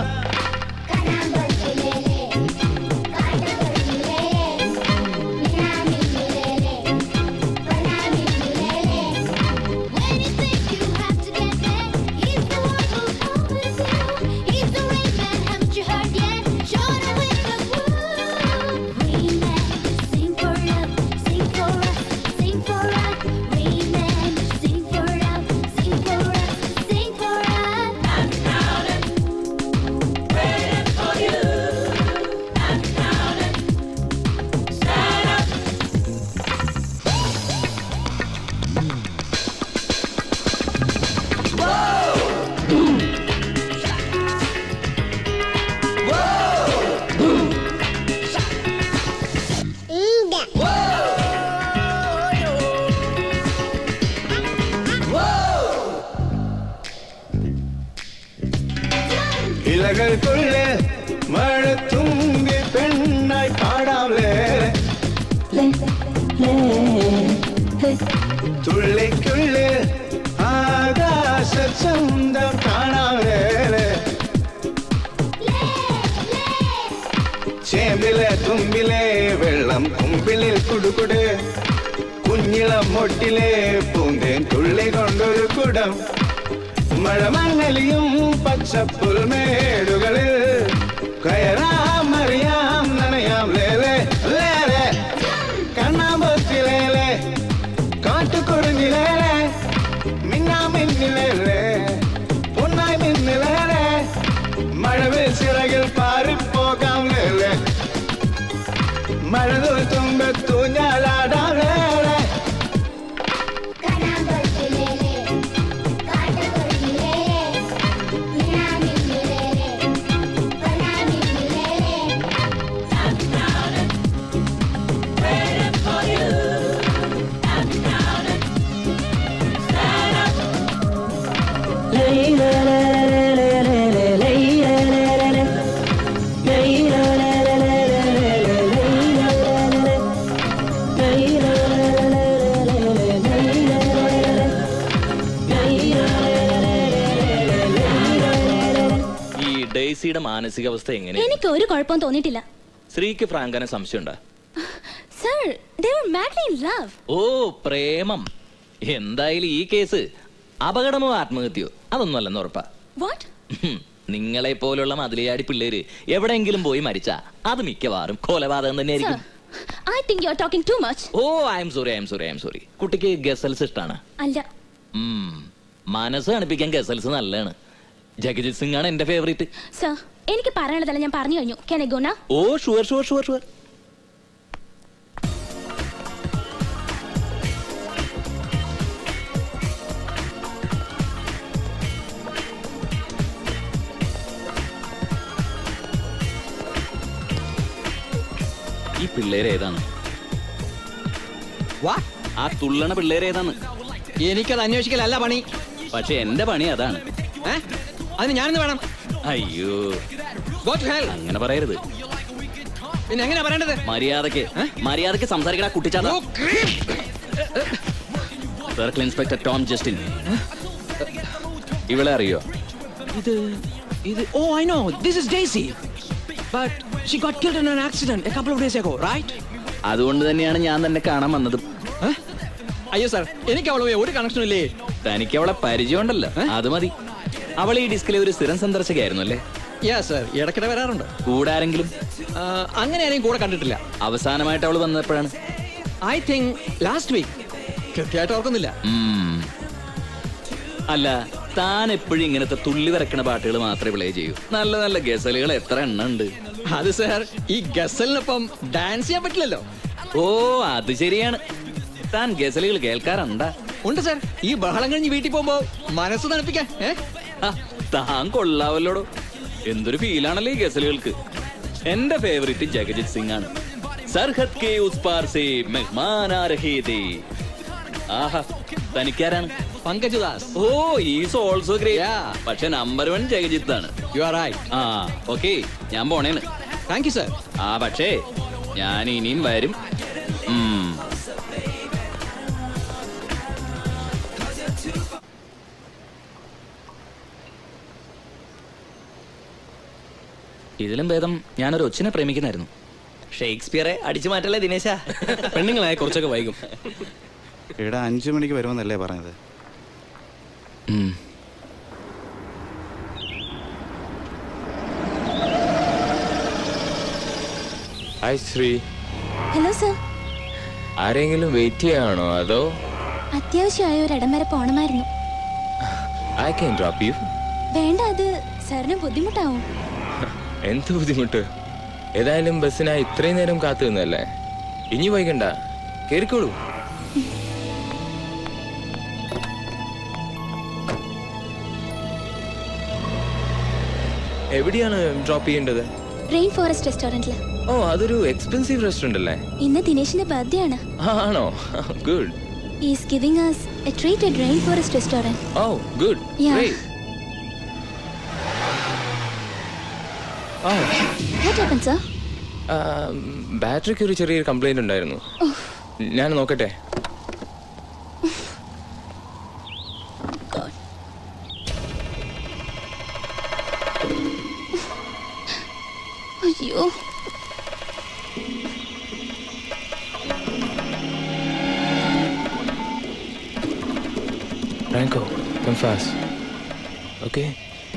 He's the rain man, haven't you heard yet? Showing up with the woo. Rain man, sing for love, sing for us, sing for us. Rain man, sing for love, sing for us, sing for us. I'm counting. തുള്ളിക്കുള്ളിൽ ആകാശ ചന്തം കാണാവേ ചേമ്പിലെ തുമ്പിലെ വെള്ളം കുമ്പിളിൽ കുടുകുട് കുഞ്ഞിളം മൊട്ടിലെ പൂന്തേൻ തുള്ളി കൊണ്ടൊരു കുടം മഴമങ്ങലിയും പച്ചപ്പുൽമേടുകളിൽ കയറാം അറിയാം നനയാം ലേലേ ലേലേ കണ്ണാമ്പത്തിലേലേ കാട്ടുകൊടുങ്ങിലേലേ മിന്നാ മിന്നിലേലേ പൊന്നായി മിന്നിലേലേ മഴവിൽ ചിറകിൽ പാറിപ്പോകാം ലേലേ മഴതോൽ തുമ്പത്തു ഞാലാടാം ലേലേ ഈ ഡെയ്സിയുടെ മാനസികാവസ്ഥ എങ്ങനെ എനിക്ക് ഒരു കുഴപ്പവും തോന്നിയിട്ടില്ല സ്ത്രീക്ക് ഫ്രാങ്കനെ സംശയമുണ്ടാ sir they were madly in love ഓ പ്രേമം എന്തായാലും ഈ കേസ് അപകടമോ ആത്മഹത്യയോ അതൊന്നും അല്ലെന്ന് ഉറപ്പാ what ഹും, നിങ്ങളെ പോലുള്ള മതിലയാടി പിള്ളേര് എവിടെയെങ്കിലും പോയി മരിച്ച അത് മിക്കവാറും കൊലപാതകം sir തന്നെയായിരിക്കും i think you're talking too much oh I'm sorry I'm sorry I'm sorry കുട്ടിക്ക് ഗസൽസ് ഇഷ്ടാണ് അല്ല ഉം, മനസ്സ് കാണിപ്പിക്കാൻ ഗസൽസ് നല്ലതാണ് ജഗജിത് സിംഗ് ആണ് എന്റെ ഫേവറേറ്റ് സർ എനിക്ക് പറയാനുള്ളതല്ല ഞാൻ പറഞ്ഞു കഴിഞ്ഞു can i go now oh sure sure sure sure ഈ പിള്ളേര് ഏതാണ് വാ ആ തുള്ളണ പിള്ളേര് ഏതാണ് എനിക്കത് അന്വേഷിക്കലല്ല പണി പക്ഷെ എന്റെ പണി അതാണ് ഏ അതിന് ഞാനെന്ന് വേണം അയ്യോ Go to hell. അങ്ങനെ പറയരുത് പിന്നെ എങ്ങനെയാ പറയേണ്ടത് മര്യാദക്ക് മര്യാദക്ക് സംസാരിക്കണ കുട്ടിച്ചാത്ത സർക്കിൾ ഇൻസ്പെക്ടർ ടോം ജസ്റ്റിൻ ഇവളെ അറിയോ ഇത് ഇത് oh I know this is Daisy but she got killed in an accident a couple of days ago right അതുകൊണ്ട് തന്നെയാണ് ഞാൻ തന്നെ കാണാൻ വന്നതും അയ്യോ സാർ എനിക്ക് അവളുമായി ഒരു കണക്ഷനും ഇല്ലേ തനിക്ക് അവളെ പരിചയമുണ്ടല്ലോ അത് മതി അവൾ ഈ ഡിസ്കിലെ ഒരു സ്ഥിരം സന്ദർശകയായിരുന്നു അല്ലേ യാ സാർ ഇടയ്ക്കിടെ വരാറുണ്ട് കൂടെ ആരെങ്കിലും ആ, അങ്ങനെ ആരെയും കൂടെ കണ്ടിട്ടില്ല അവസാനമായിട്ട് അവൾ വന്നപ്പോഴാണ് ഐ തിങ്ക് ലാസ്റ്റ് വീക്ക് കൃത്യമായിട്ട് ഓർക്കുന്നില്ല ഉം. അല്ല താൻ എപ്പോഴും ഇങ്ങനത്തെ തുള്ളി വരക്കണ പാട്ടുകൾ മാത്രമേ പ്ലേ ചെയ്യൂ നല്ല നല്ല ഗസലുകൾ എത്ര എണ്ണം ഉണ്ട് അത് സാർ ഈ ഗസലിനൊപ്പം ഡാൻസ് ചെയ്യാൻ പറ്റില്ലല്ലോ ഓ അത് ശരിയാണ് താൻ ഗസലുകൾ കേൾക്കാറുണ്ടാ ഉണ്ട് സാർ ഈ ബഹളം കഴിഞ്ഞ് വീട്ടിൽ പോകുമ്പോ മനസ്സ് തണുപ്പിക്കാൻ ഏ ആ, താൻ കൊള്ളാവല്ലോടോ എന്തൊരു ഫീലാണല്ലോ ഈ ഗസലുകൾക്ക് എന്റെ ഫേവറേറ്റ് ജഗജിത് സിംഗ് ആണ് സർഹദ് കെ ഉസ് പാർ സേ മെഹ്മാൻ ആ രഹേ ഥേ. ആഹാ തനിക്കാരാണ് Pankaj Das oh is also great പക്ഷെ നമ്പർ വൺ ജഗജിത്ത് ആണ് യു ആർ റൈറ്റ് ആ ഓക്കെ ഞാൻ പോണേന്ന് താങ്ക് യു സർ ആ പക്ഷേ ഞാൻ ഇനിയും വരും ഉം. ഇതിലും ഭേദം ഞാനൊരു ഒച്ചിനെ പ്രേമിക്കുന്നായിരുന്നു ഷേക്സ്പിയറെ അടിച്ചു മാറ്റല്ലേ ദിനേശ പെണ്ണുങ്ങളായ കുറച്ചൊക്കെ വൈകും എടാ അഞ്ചു മണിക്ക് വരുമെന്നല്ലേ പറഞ്ഞത് ഉം. ഹായ് ശ്രീ ഹലോ സർ ആരെങ്കിലും വെയിറ്റ് ചെയ്യാണോ അതോ അത്യാവശ്യമായ ഒരു ഇടം വരെ പോണമായിരുന്നു ഐ ക്യാൻ ഡ്രോപ്പ് യു വേണ്ട അത് സാറിന് ബുദ്ധിമുട്ടാവും എന്ത് ബുദ്ധിമുട്ട് ഏതായാലും ബസ്സിനായി ഇത്രയും നേരം കാത്തു നിന്നല്ലേ ഇനി വൈകണ്ട കേറിക്കോളൂ എവിടെയാണ് ഡ്രോപ്പ് ചെയ്യേണ്ടത് റെയിൻ ഫോറസ്റ്റ് റെസ്റ്റോറന്റിൽ ഓ അതൊരു എക്സ്പെൻസീവ് റെസ്റ്റോറന്റ് അല്ലേ ഇന്ന് ദിനേശിന്റെ ബർത്ത്ഡേ ആണ് ആണോ good is giving us a treat at Rain Forest restaurant oh good Yeah. Oh what happen sir ബാറ്ററിക്ക് ഒരു ചെറിയൊരു കംപ്ലൈന്റ് ഉണ്ടായിരുന്നു ഞാൻ നോക്കട്ടെ ശ്ശോ. Franco, come fast. Okay?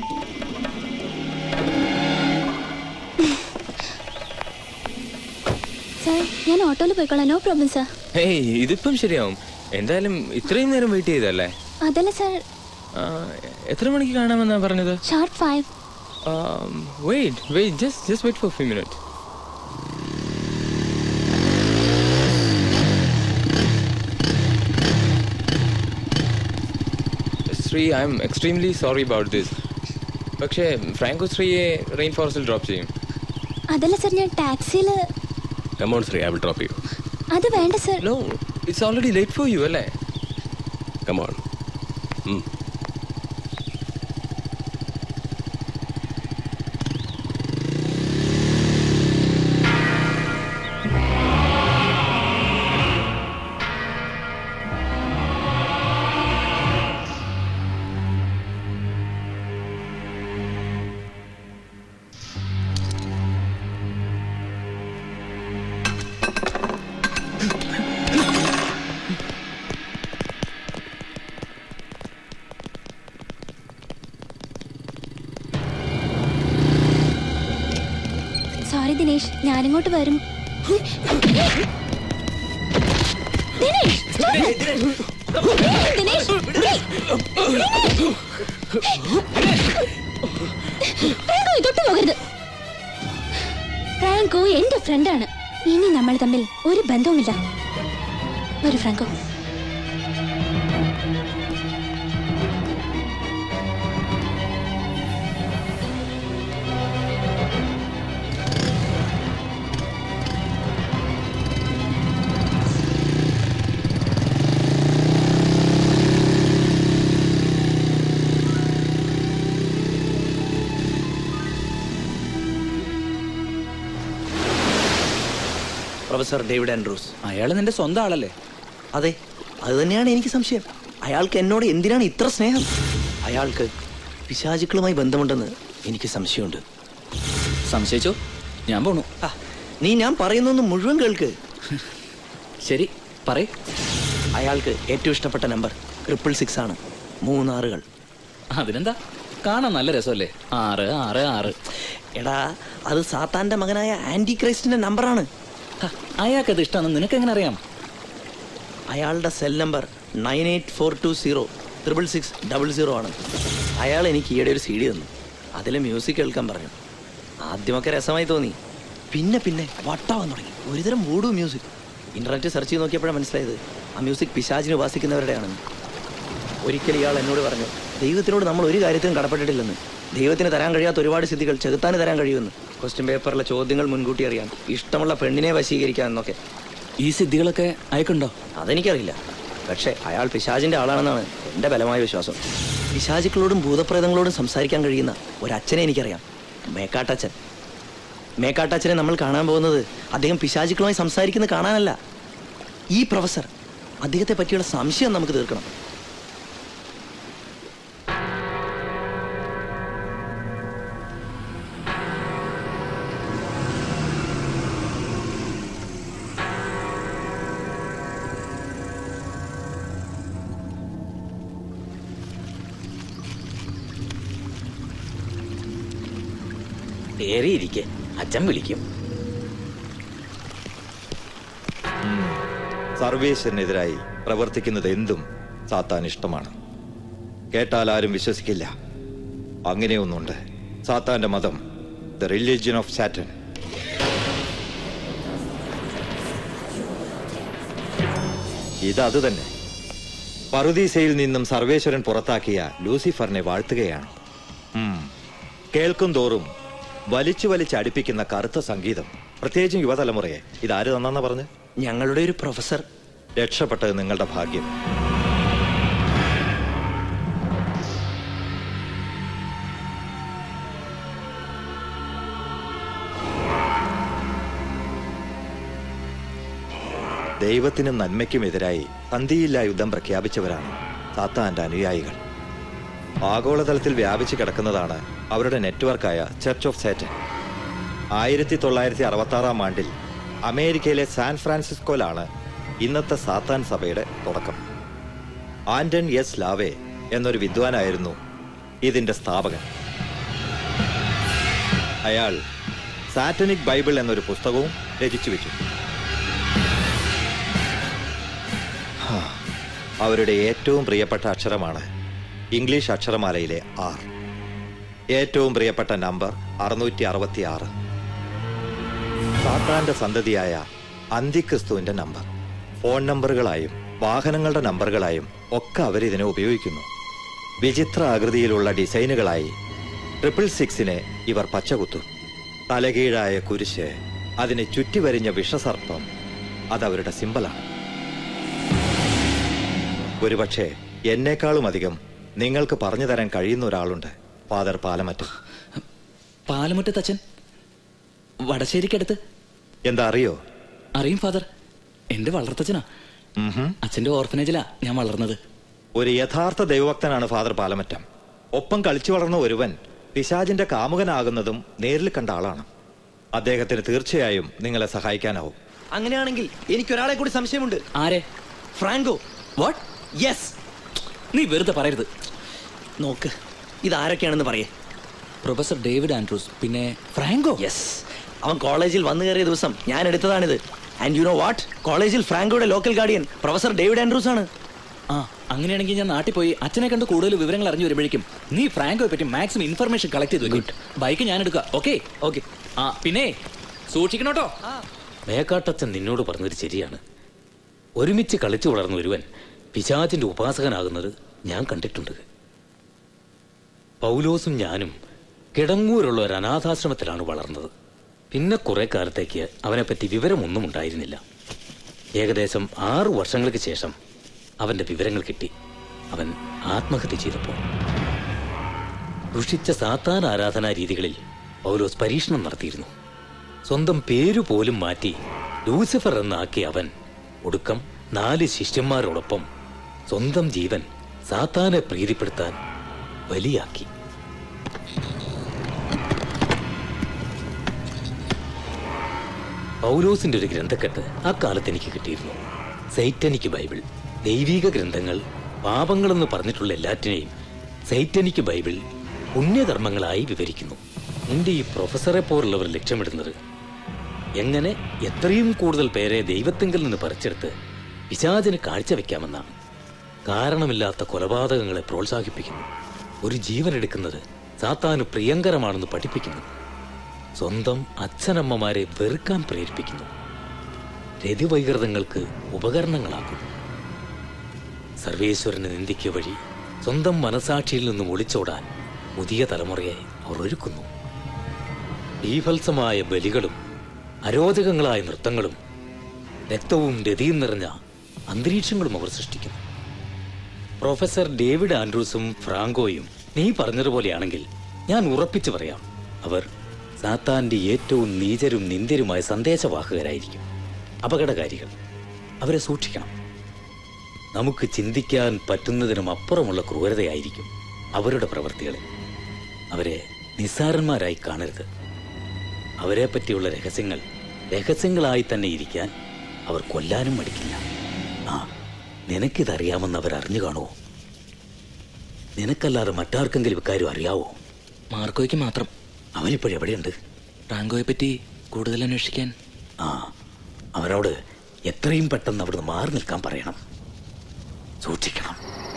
Sir ഞാൻ ഓട്ടോയിൽ പോയിക്കോളാം നോ പ്രോബ്ലം സാർ ഹേയ് ഇതിപ്പം ശരിയാവും എന്തായാലും ഇത്രയും നേരം വെയിറ്റ് ചെയ്തല്ലേ അതല്ല സാർ ആ, എത്ര മണിക്ക് കാണാമെന്നാ പറഞ്ഞത് sharp five wait wait just just wait for few minute Sree I'm extremely sorry about this പക്ഷേ ഫ്രാങ്കോ ശ്രീയെ റെയിൻ ഫോറസ്റ്റിൽ ഡ്രോപ്പ് ചെയ്യും അതല്ല സാർ ഞാൻ ടാക്സിയിൽ come on Sree I will drop you അത് വേണ്ട sir no it's already late for you അല്ലേ കമോൺ സോറി ദിനേഷ് ഞാനിങ്ങോട്ട് വരും Dinesh stop it. Dinesh Franco ഇതൊട്ട് പോകരുത് ഫ്രാങ്കോ എന്റെ ഫ്രണ്ടാണ് ഇനി നമ്മൾ തമ്മിൽ ഒരു ബന്ധവുമില്ല വരൂ ഫ്രാങ്കോ പ്രൊഫസർ ഡേവിഡ് ആൻഡ്രൂസ് അയാൾ നിന്റെ സ്വന്തം ആളല്ലേ അതെ അത് തന്നെയാണ് എനിക്ക് സംശയം അയാൾക്ക് എന്നോട് എന്തിനാണ് ഇത്ര സ്നേഹം അയാൾക്ക് പിശാചുക്കളുമായി ബന്ധമുണ്ടെന്ന് എനിക്ക് സംശയമുണ്ട് സംശയിച്ചോ ഞാൻ പോണു ആ, നീ ഞാൻ പറയുന്നൊന്ന് മുഴുവൻ കേൾക്ക് ശരി പറയ് അയാൾക്ക് ഏറ്റവും ഇഷ്ടപ്പെട്ട നമ്പർ ട്രിപ്പിൾ സിക്സ് ആണ് മൂന്നാറുകൾ അതിനെന്താ കാണാൻ നല്ല രസമല്ലേ ആറ് ആറ് ആറ് എടാ അത് സാത്താന്റെ മകനായ ആന്റി ക്രൈസ്റ്റിന്റെ നമ്പറാണ് അയാൾക്കത് ഇഷ്ടമാണെന്ന് നിനക്ക് എങ്ങനെ അറിയാം അയാളുടെ cell number nine eight four two zero triple six double zero ആണ് അയാൾ എനിക്ക് ഈയിടെ ഒരു സി ഡി തന്നു അതിൽ മ്യൂസിക് കേൾക്കാൻ പറഞ്ഞു ആദ്യമൊക്കെ രസമായി തോന്നി പിന്നെ പിന്നെ വട്ടാവാൻ തുടങ്ങി ഒരുതരം വൂഡു മ്യൂസിക് ഇന്റർനെറ്റ് സെർച്ച് ചെയ്ത് നോക്കിയപ്പോഴാണ് മനസ്സിലായത് ആ മ്യൂസിക് പിശാചിനെ ഉപാസിക്കുന്നവരുടെയാണെന്ന് ഒരിക്കൽ ഇയാൾ എന്നോട് പറഞ്ഞു ദൈവത്തിനോട് നമ്മൾ ഒരു കാര്യത്തിനും കടപ്പെട്ടിട്ടില്ലെന്ന് ദൈവത്തിന് തരാൻ കഴിയാത്ത ഒരുപാട് സ്ഥിതികൾ ചെകുത്താന് തരാൻ കഴിയുമെന്ന് ക്വസ്റ്റ്യൻ പേപ്പറിലെ ചോദ്യങ്ങൾ മുൻകൂട്ടി അറിയാം ഇഷ്ടമുള്ള പെണ്ണിനെ വശീകരിക്കാം എന്നൊക്കെ ഈ സിദ്ധികളൊക്കെ അയക്കുണ്ടോ അതെനിക്കറിയില്ല പക്ഷേ അയാൾ പിശാചിന്റെ ആളാണെന്നാണ് എൻ്റെ ബലമായ വിശ്വാസം പിശാചുക്കളോടും ഭൂതപ്രേതങ്ങളോടും സംസാരിക്കാൻ കഴിയുന്ന ഒരച്ഛനെ എനിക്കറിയാം മേക്കാട്ടച്ഛൻ മേക്കാട്ടച്ഛനെ നമ്മൾ കാണാൻ പോകുന്നത് അദ്ദേഹം പിശാചുക്കളുമായി സംസാരിക്കുന്നത് കാണാനല്ല ഈ പ്രൊഫസർ അദ്ദേഹത്തെ പറ്റിയുള്ള സംശയം നമുക്ക് തീർക്കണം ഏറിയിരിക്കെ അച്ഛൻ വിളിക്കും സർവേശ്വരനെതിരായി പ്രവർത്തിക്കുന്നത് എന്തും സാത്താൻ ഇഷ്ടമാണ് കേട്ടാൽ ആരും വിശ്വസിക്കില്ല അങ്ങനെയൊന്നുണ്ട് സാത്താന്റെ മതം ദ റിലീജിയൻ ഓഫ് സാറ്റൻ ഇതത് തന്നെ പറുദീസയിൽ നിന്നും സർവേശ്വരൻ പുറത്താക്കിയ ലൂസിഫറിനെ വാഴ്ത്തുകയാണ് ഉം. കേൾക്കും തോറും വലിച്ചു വലിച്ച് അടുപ്പിക്കുന്ന കറുത്ത സംഗീതം പ്രത്യേകിച്ചും യുവതലമുറയെ ഇതാര് തന്നാ പറഞ്ഞ് ഞങ്ങളുടെ ഒരു പ്രൊഫസർ രക്ഷപ്പെട്ടത് നിങ്ങളുടെ ഭാഗ്യം ദൈവത്തിനും നന്മയ്ക്കും എതിരായി സന്ധിയില്ലാ യുദ്ധം പ്രഖ്യാപിച്ചവരാണ് സാത്താന്റെ അനുയായികൾ ആഗോളതലത്തിൽ വ്യാപിച്ചു കിടക്കുന്നതാണ് അവരുടെ നെറ്റ്വർക്കായ ചർച്ച് ഓഫ് സാറ്റൻ ആയിരത്തി തൊള്ളായിരത്തി അറുപത്തി ആറാം ആണ്ടിൽ അമേരിക്കയിലെ സാൻ ഫ്രാൻസിസ്കോയിലാണ് ഇന്നത്തെ സാത്താൻ സഭയുടെ തുടക്കം ആന്റൺ എസ് ലാവെ എന്നൊരു വിദ്വാനായിരുന്നു ഇതിന്റെ സ്ഥാപകൻ അയാൾ സാറ്റനിക് ബൈബിൾ എന്നൊരു പുസ്തകവും രചിച്ചു വെച്ചു ഹാ, അവരുടെ ഏറ്റവും പ്രിയപ്പെട്ട അക്ഷരമാണ് ഇംഗ്ലീഷ് അക്ഷരമാലയിലെ ആർ ഏറ്റവും പ്രിയപ്പെട്ട നമ്പർ അറുന്നൂറ്റി അറുപത്തി ആറ് സാത്താന്റെ സന്തതിയായ അന്തിക്രിസ്തുവിന്റെ നമ്പർ ഫോൺ നമ്പറുകളായും വാഹനങ്ങളുടെ നമ്പറുകളായും ഒക്കെ അവരിതിനെ ഉപയോഗിക്കുന്നു വിചിത്ര ആകൃതിയിലുള്ള ഡിസൈനുകളായി ട്രിപ്പിൾ സിക്സിനെ ഇവർ പച്ചകുത്തും തലകീഴായ കുരിശ് അതിനെ ചുറ്റിവരിഞ്ഞ വിഷസർപ്പം അതവരുടെ സിമ്പലാണ് ഒരുപക്ഷെ എന്നേക്കാളും അധികം നിങ്ങൾക്ക് പറഞ്ഞു തരാൻ കഴിയുന്ന ഒരാളുണ്ട് ഫാദർ പാലമറ്റം പാലമുറ്റത്തച്ഛൻ വടശ്ശേരിക്കടുത്ത് എന്താ അറിയോ അറിയും ഫാദർ എന്റെ വളർത്തച്ഛനാ അച്ഛന്റെ ഓർഫനേജിലാ ഞാൻ വളർന്നത് ഒരു യഥാർത്ഥ ദൈവഭക്തനാണ് ഫാദർ പാലമറ്റം ഒപ്പം കളിച്ചു വളർന്ന ഒരുവൻ പിശാജിന്റെ കാമുകനാകുന്നതും നേരിൽ കണ്ട ആളാണ് അദ്ദേഹത്തിന് തീർച്ചയായും നിങ്ങളെ സഹായിക്കാനാവും അങ്ങനെയാണെങ്കിൽ എനിക്കൊരാളെ കൂടി സംശയമുണ്ട് ആരെ ഫ്രാങ്കോ വാട്ട് യെസ് നീ വെറുതെ പറയരുത് നോക്ക് ഇതാരൊക്കെയാണെന്ന് പറയേ പ്രൊഫസർ ഡേവിഡ് ആൻഡ്രൂസ് പിന്നെ ഫ്രാങ്കോ യെസ് അവൻ കോളേജിൽ വന്നു കയറിയ ദിവസം ഞാൻ എടുത്തതാണിത് ആൻഡ് യു നോ വാട്ട് കോളേജിൽ ഫ്രാങ്കോയുടെ local guardian professor David Andrews ആണ് ആ അങ്ങനെയാണെങ്കിൽ ഞാൻ നാട്ടിൽ പോയി അച്ഛനെ കണ്ട് കൂടുതൽ വിവരങ്ങൾ അറിഞ്ഞു വരുമ്പോഴേക്കും നീ ഫ്രാങ്കോയെ പറ്റി മാക്സിമം ഇൻഫർമേഷൻ കളക്ട് ചെയ്ത് വെക്കും ബൈക്ക് ഞാൻ എടുക്കാം ഓക്കെ ഓക്കെ ആ പിന്നെ സൂക്ഷിക്കണോട്ടോ മേക്കാട്ടച്ചൻ നിന്നോട് പറഞ്ഞത് ശരിയാണ് ഒരുമിച്ച് കളിച്ചു വളർന്ന ഒരുവൻ പിശാചിന്റെ ഉപാസകനാകുന്നത് ഞാൻ കണ്ടിട്ടുണ്ട് പൗലോസും ഞാനും കിടങ്ങൂരുള്ള ഒരു അനാഥാശ്രമത്തിലാണ് വളർന്നത് പിന്നെ കുറെ കാലത്തേക്ക് അവനെപ്പറ്റി വിവരമൊന്നും ഉണ്ടായിരുന്നില്ല ഏകദേശം ആറു വർഷങ്ങൾക്ക് ശേഷം അവന്റെ വിവരങ്ങൾ കിട്ടി അവൻ ആത്മഹത്യ ചെയ്തപ്പോൾ ദുഷിച്ച സാത്താൻ ആരാധനാ രീതികളിൽ പൗലോസ് പരീക്ഷണം നടത്തിയിരുന്നു സ്വന്തം പേരു പോലും മാറ്റി ലൂസിഫർ എന്നാക്കിയ അവൻ ഒടുക്കം നാല് ശിഷ്യന്മാരോടൊപ്പം സ്വന്തം ജീവൻ സാത്താനെ പ്രീതിപ്പെടുത്താൻ ബലിയാക്കി പൗലോസിന്റെ ഒരു ഗ്രന്ഥക്കെട്ട് അക്കാലത്ത് എനിക്ക് കിട്ടിയിരുന്നു സൈറ്റനിക്ക് ബൈബിൾ ദൈവിക ഗ്രന്ഥങ്ങൾ പാപങ്ങളെന്ന് പറഞ്ഞിട്ടുള്ള എല്ലാറ്റിനെയും സൈറ്റനിക്ക് ബൈബിൾ പുണ്യകർമ്മങ്ങളായി വിവരിക്കുന്നു നിന്റെ ഈ പ്രൊഫസറെ പോലുള്ളവർ ലക്ഷ്യമിടുന്നത് എങ്ങനെ എത്രയും കൂടുതൽ പേരെ ദൈവത്തിങ്കിൽ നിന്ന് പറിച്ചെടുത്ത് പിശാചിന് കാഴ്ചവെക്കാമെന്നാണ് കാരണമില്ലാത്ത കൊലപാതകങ്ങളെ പ്രോത്സാഹിപ്പിക്കുന്നു ഒരു ജീവൻ എടുക്കുന്നത് സാത്താന് പ്രിയങ്കരമാണെന്ന് പഠിപ്പിക്കുന്നു സ്വന്തം അച്ഛനമ്മമാരെ വെറുക്കാൻ പ്രേരിപ്പിക്കുന്നു രതിവൈകൃതങ്ങൾക്ക് ഉപകരണങ്ങളാക്കുന്നു സർവേശ്വരനെ നിന്ദിക്കുക വഴി സ്വന്തം മനസാക്ഷിയിൽ നിന്നും ഒളിച്ചോടാൻ പുതിയ തലമുറയെ അവർ ഒരുക്കുന്നു ബീഭത്സമായ ബലികളും അരോചകങ്ങളായ നൃത്തങ്ങളും രക്തവും രതിയും നിറഞ്ഞ അന്തരീക്ഷങ്ങളും അവർ സൃഷ്ടിക്കുന്നു പ്രൊഫസർ ഡേവിഡ് ആൻഡ്രൂസും ഫ്രാങ്കോയും നീ പറഞ്ഞതുപോലെയാണെങ്കിൽ ഞാൻ ഉറപ്പിച്ചു പറയാം അവർ സാത്താന്റെ ഏറ്റവും നീചരും നിന്ദ്യരുമായ സന്ദേശവാഹകരായിരിക്കും അപകടകാരികൾ അവരെ സൂക്ഷിക്കണം നമുക്ക് ചിന്തിക്കാൻ പറ്റുന്നതിനും അപ്പുറമുള്ള ക്രൂരതയായിരിക്കും അവരുടെ പ്രവൃത്തികളിൽ അവരെ നിസ്സാരന്മാരായി കാണരുത് അവരെ പറ്റിയുള്ള രഹസ്യങ്ങൾ രഹസ്യങ്ങളായി തന്നെ ഇരിക്കാൻ അവർ കൊല്ലാനും മടിക്കില്ല ആ നിനക്കിതറിയാമെന്ന് അവർ അറിഞ്ഞു കാണുമോ നിനക്കല്ലാതെ മറ്റാർക്കെങ്കിലും ഇക്കാര്യം അറിയാവോ മാർക്കോയ്ക്ക് മാത്രം അവനിപ്പോഴെവിടെയുണ്ട് ഫ്രാങ്കോയെ പറ്റി കൂടുതൽ അന്വേഷിക്കാൻ ആ അവനോട് എത്രയും പെട്ടെന്ന് അവിടുന്ന് മാറി നിൽക്കാൻ പറയണം സൂക്ഷിക്കണം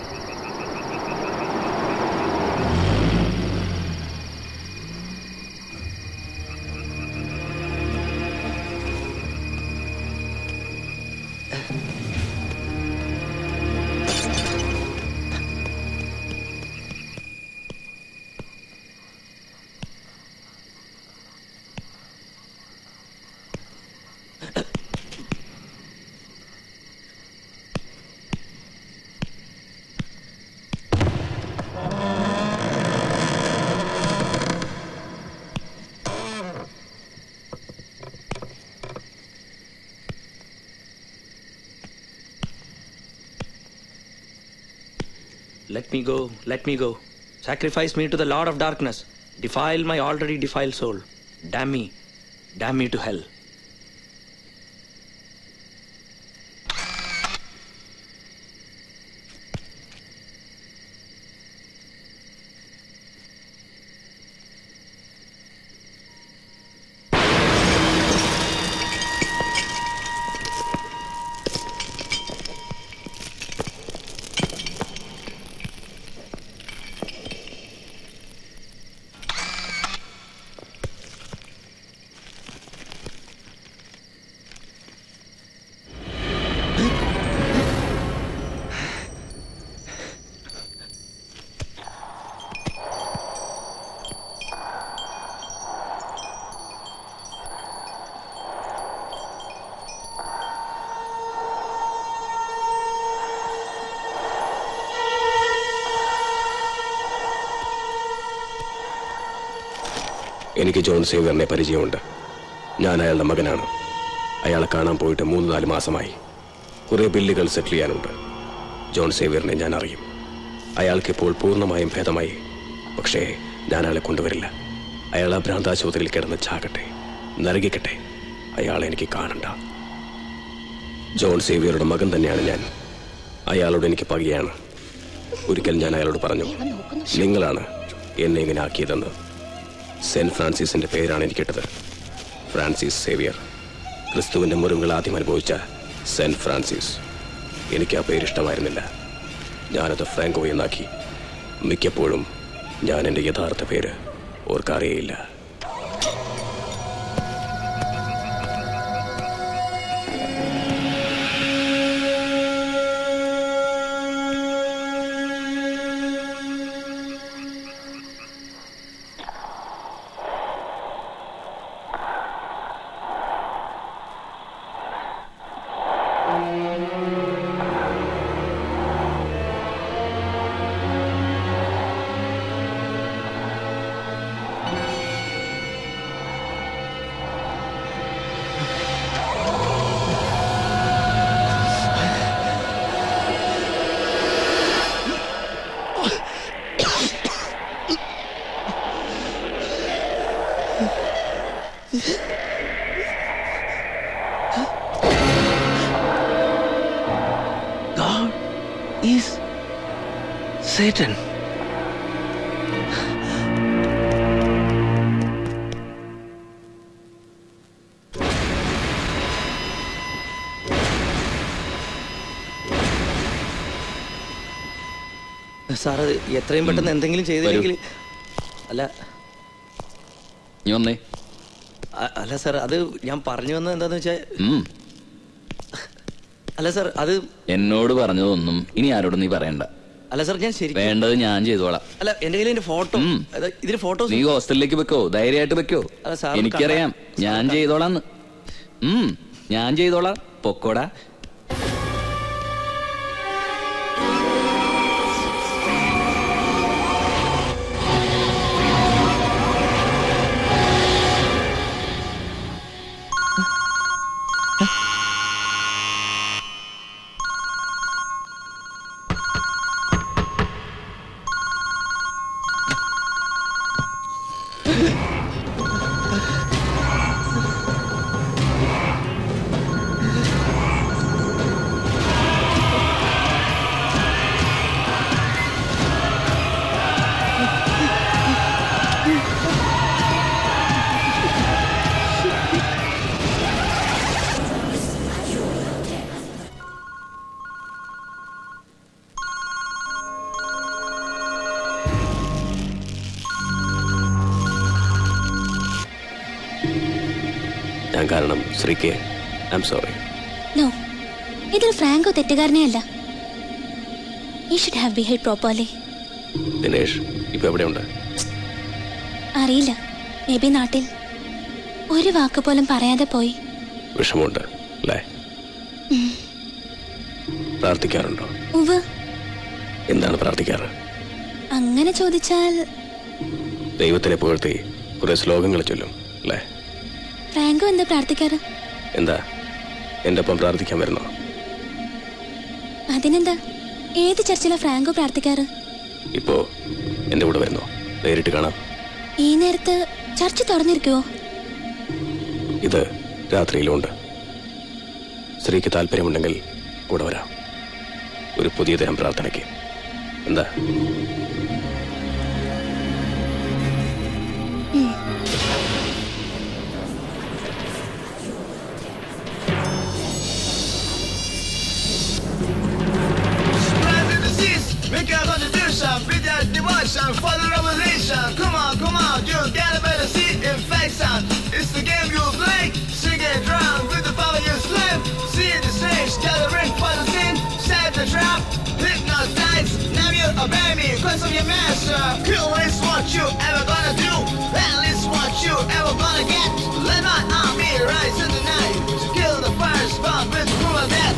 Let me go, let me go. Sacrifice me to the Lord of darkness. Defile my already defiled soul. Damn me. Damn me to hell എനിക്ക് ജോൺ സേവ്യറിനെ പരിചയമുണ്ട് ഞാൻ അയാളുടെ മകനാണ് അയാളെ കാണാൻ പോയിട്ട് മൂന്ന് നാല് മാസമായി കുറേ ബില്ലുകൾ സെറ്റിൽ ചെയ്യാനുണ്ട് ജോൺ സേവ്യറിനെ ഞാൻ അറിയും അയാൾക്ക് ഇപ്പോൾ പൂർണ്ണമായും ഭേദമായി പക്ഷേ ഞാൻ അയാളെ കൊണ്ടുവരില്ല അയാൾ ആ ഭ്രാന്താശുപത്രിയിൽ കിടന്ന് ചാകട്ടെ നരകിക്കട്ടെ അയാളെ എനിക്ക് കാണണ്ട ജോൺ സേവ്യറുടെ മകൻ തന്നെയാണ് ഞാൻ അയാളോട് എനിക്ക് പകയാണ് ഒരിക്കൽ ഞാൻ അയാളോട് പറഞ്ഞു നിങ്ങളാണ് എന്നെ ഇങ്ങനെ ആക്കിയതെന്ന് സെന്റ് ഫ്രാൻസിസിന്റെ പേരാണ് എനിക്കിട്ടത് ഫ്രാൻസിസ് സേവിയർ ക്രിസ്തുവിന്റെ മുറിവുകൾ ആദ്യം അനുഭവിച്ച സെന്റ് ഫ്രാൻസിസ് എനിക്ക് ആ പേര് ഇഷ്ടമായിരുന്നില്ല ഞാനത് ഫ്രാങ്കോ എന്നാക്കി മിക്കപ്പോഴും ഞാൻ എൻ്റെ യഥാർത്ഥ പേര് ഓർക്കാറേയില്ല God is Satan. സാർ അത് എത്രയും പെട്ടെന്ന് എന്തെങ്കിലും ചെയ്തില്ലെങ്കിൽ അല്ല നീ വന്നേ അ- അല്ല സാർ അത് ഞാൻ പറഞ്ഞു വന്നത് എന്താന്ന് വെച്ചാൽ ഉം. അല്ല സാർ അത് എന്നോട് പറഞ്ഞതൊന്നും ഇനി ആരോടും നീ പറയണ്ട അല്ല സാർ ഞാൻ ശരി വേണ്ടത് ഞാൻ ചെയ്തോളാം അല്ല എന്റെ കയ്യിൽ എന്റെ ഫോട്ടോ ഇതിന് ഫോട്ടോ നീ ഹോസ്റ്റലിലേക്ക് വെക്കോ ധൈര്യമായിട്ട് വെക്കോ അല്ല, സാറ് എനിക്കറിയാം ഞാൻ ചെയ്തോളാന്ന് ഉം ഞാൻ ചെയ്തോളാം പൊക്കോടാ ഞാൻ കാരണം ശ്രീ കെ ഐ എം സോറി നോ ഇതിൽ ഫ്രാങ്കോ തെറ്റുകാരനെ അല്ല he should have behave properly Dinesh ഇപ്പൊ എവിടെയുണ്ട് അറിയില്ല മേ ബി നാട്ടിൽ ഒരു വാക്ക് പോലും പറയാതെ പോയി വിഷമമുണ്ട് അല്ലേ ഉം. പ്രാർത്ഥിക്കാറുണ്ടോ ഉവ് എന്താണ് പ്രാർത്ഥിക്കാറ് അങ്ങനെ ചോദിച്ചാൽ ദൈവത്തിനെ പുകഴ്ത്തി കുറെ ശ്ലോകങ്ങൾ ചൊല്ലും അല്ലേ ഫ്രാങ്കോ എന്താ പ്രാർത്ഥിക്കാറ് എന്താ എൻ്റെ ഒപ്പം പ്രാർത്ഥിക്കാൻ വരുന്നോ അതിനെന്താ ഏത് ചർച്ചിലാ ഫ്രാങ്കോ പ്രാർത്ഥിക്കാറ് ഇപ്പോ എൻ്റെ കൂടെ വരുന്നോ നേരിട്ട് കാണാം ഈ നേരത്ത് ചർച്ച് തുറന്നിരിക്കുവോ ഇത് രാത്രിയിലുണ്ട് സ്ത്രീക്ക് താല്പര്യമുണ്ടെങ്കിൽ കൂടെ വരാം ഒരു പുതിയ തരം പ്രാർത്ഥനയ്ക്ക് എന്താ Spread the disease, make a contribution, be that devotion for the revelation. Come on, come on, you get a better seat infection. It's the game you play, sing it drown with the power you slave. See the stage, gathering for the scene, set the trap, hypnotize. Now you obey me, cause I'm your master. Kill is what you ever gonna do, hell is what you ever gonna get. Let my army rise in the night to kill the first bomb with cruel death.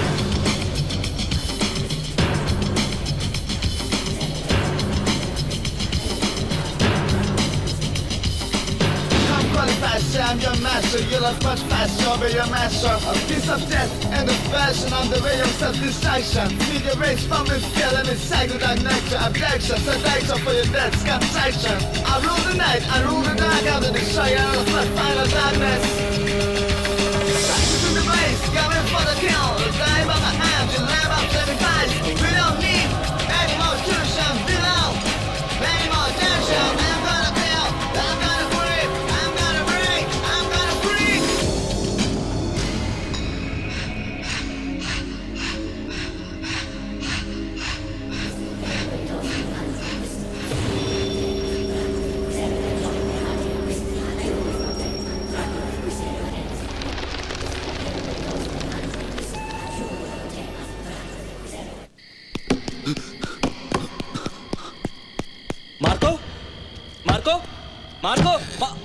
Come qualified, say I'm your master. You love much faster, be your master. A piece of death and of passion on the way of self-destruction. Feed your race from its feeling, its cycle, that nectar, objection. Seduction for your death's conception. I rule the night, I rule the dark, I'm the destroyer of my final darkness. Rise to the blaze, coming for the kill. Die by my hand, you live up sacrifice. We don't need any more tuition below. Any more tension, I'm gonna feel, I'm gonna break, I'm gonna break, I'm gonna freak. Marco Marco Marco മാ-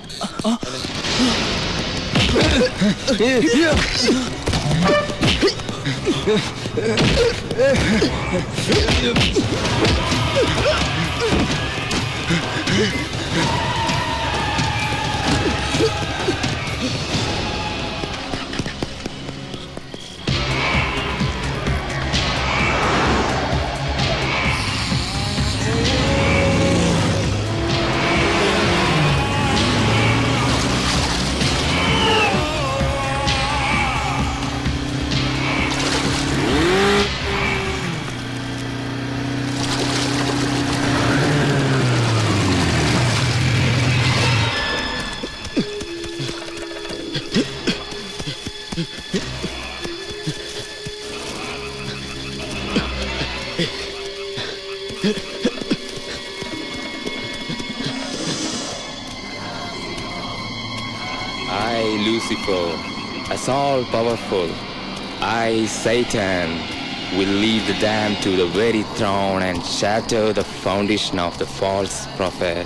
I, Lucifer, as all powerful, I, Satan, will lead the damned to the very throne and shatter the foundation of the false prophet.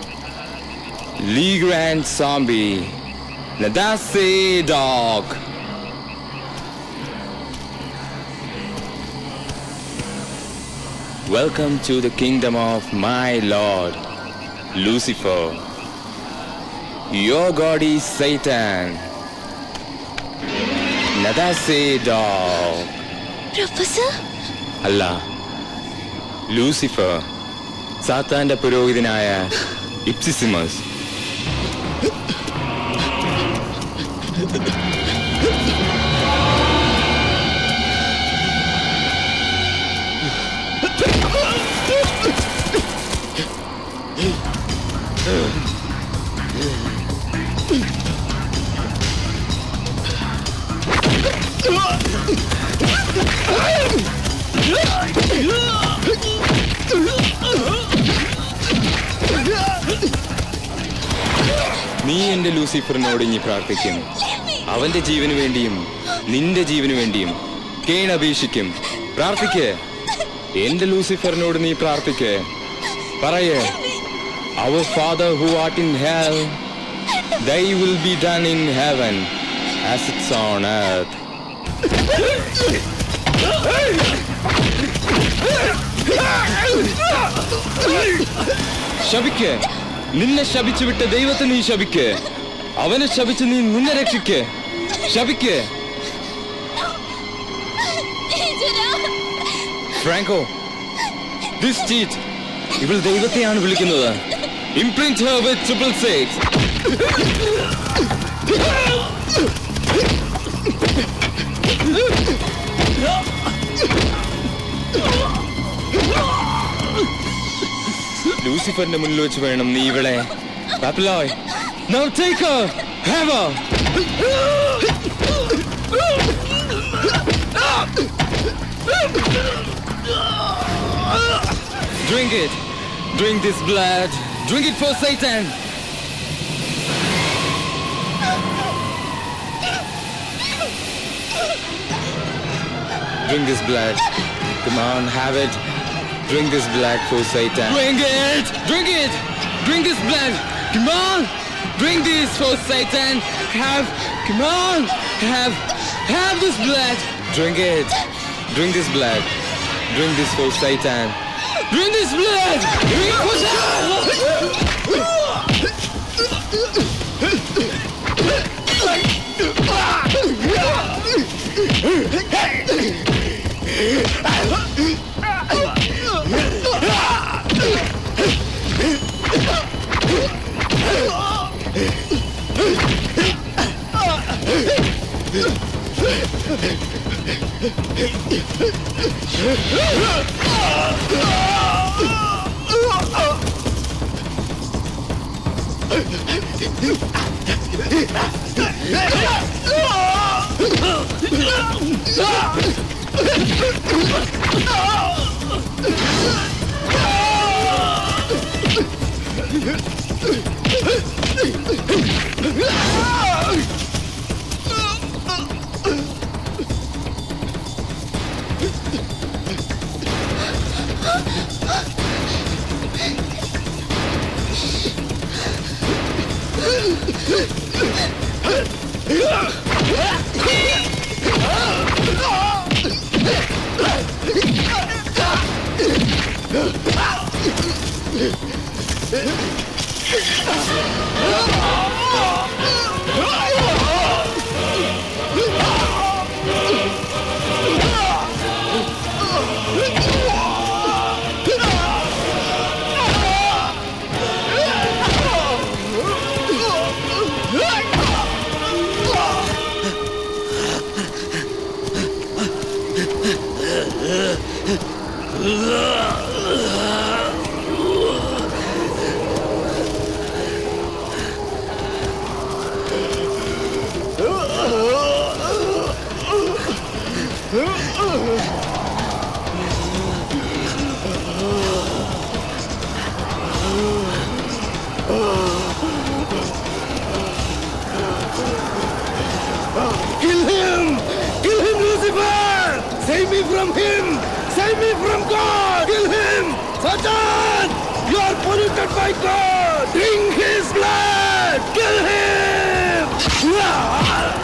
Lee Grand Zombie, Nadase Dog. Welcome to the kingdom of my Lord, Lucifer. Your God is Satan. Nadase Dog. Professor അല്ല Lucifer സാത്താന്റെ പുരോഹിതനായ ഇപ്സിസിമസ് നീ എന്റെ ലൂസിഫറിനോട് ഇനി പ്രാർത്ഥിക്കും അവന്റെ ജീവന് വേണ്ടിയും നിന്റെ ജീവന് വേണ്ടിയും കേൺ അപേക്ഷിക്കും പ്രാർത്ഥിക്ക് എന്റെ ലൂസിഫറിനോട് നീ പ്രാർത്ഥിക്ക് പറയേ our father who art in hell thy will be done in heaven as it's on earth ശപിക്ക് നിന്നെ ശപിച്ചു വിട്ട ദൈവത്തെ നീ ശപിക്ക് അവനെ ശപിച്ച് നീ നിന്നെ രക്ഷിക്ക് ശപിക്ക് ഫ്രാങ്കോ ദിസ് ചീറ്റ് ഇവൾ ദൈവത്തെയാണ് വിളിക്കുന്നത് imprint her with triple six ലൂസിഫറിന്റെ മുന്നിൽ വെച്ച് വേണം നീ ഇവളെ ബാപ്പിലോയ് Now take her! Have her! Drink it! Drink this blood! Drink it for Satan! Drink this blood. Come on, have it. Drink this blood for Satan. Drink it! Drink it! Drink this blood! Come on! Drink this for Satan! Have, come on! Have, have this blood! Drink it! Drink this blood! Drink this for Satan! Drink this blood! Drink it for Kill him! Kill him, Lucifer! Save me from him! Save me from God! Kill him! Satan! You are polluted by God! Drink his blood! Kill him!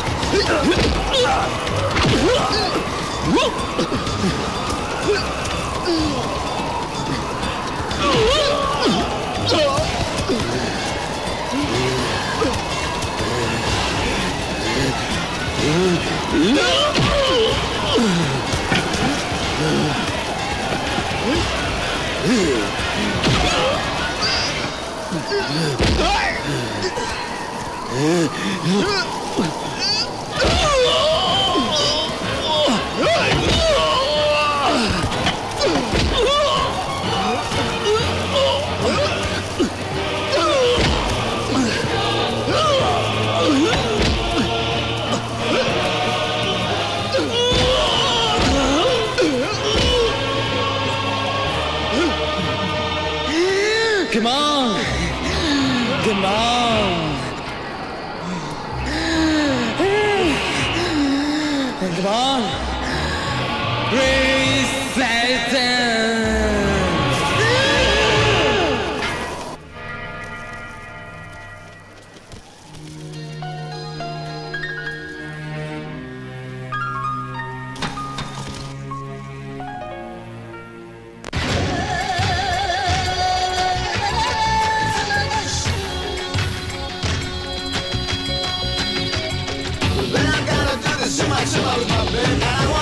Come on! Come on! Come on! Praise Satan! Then I gotta do this shimmy shimmy with my big and I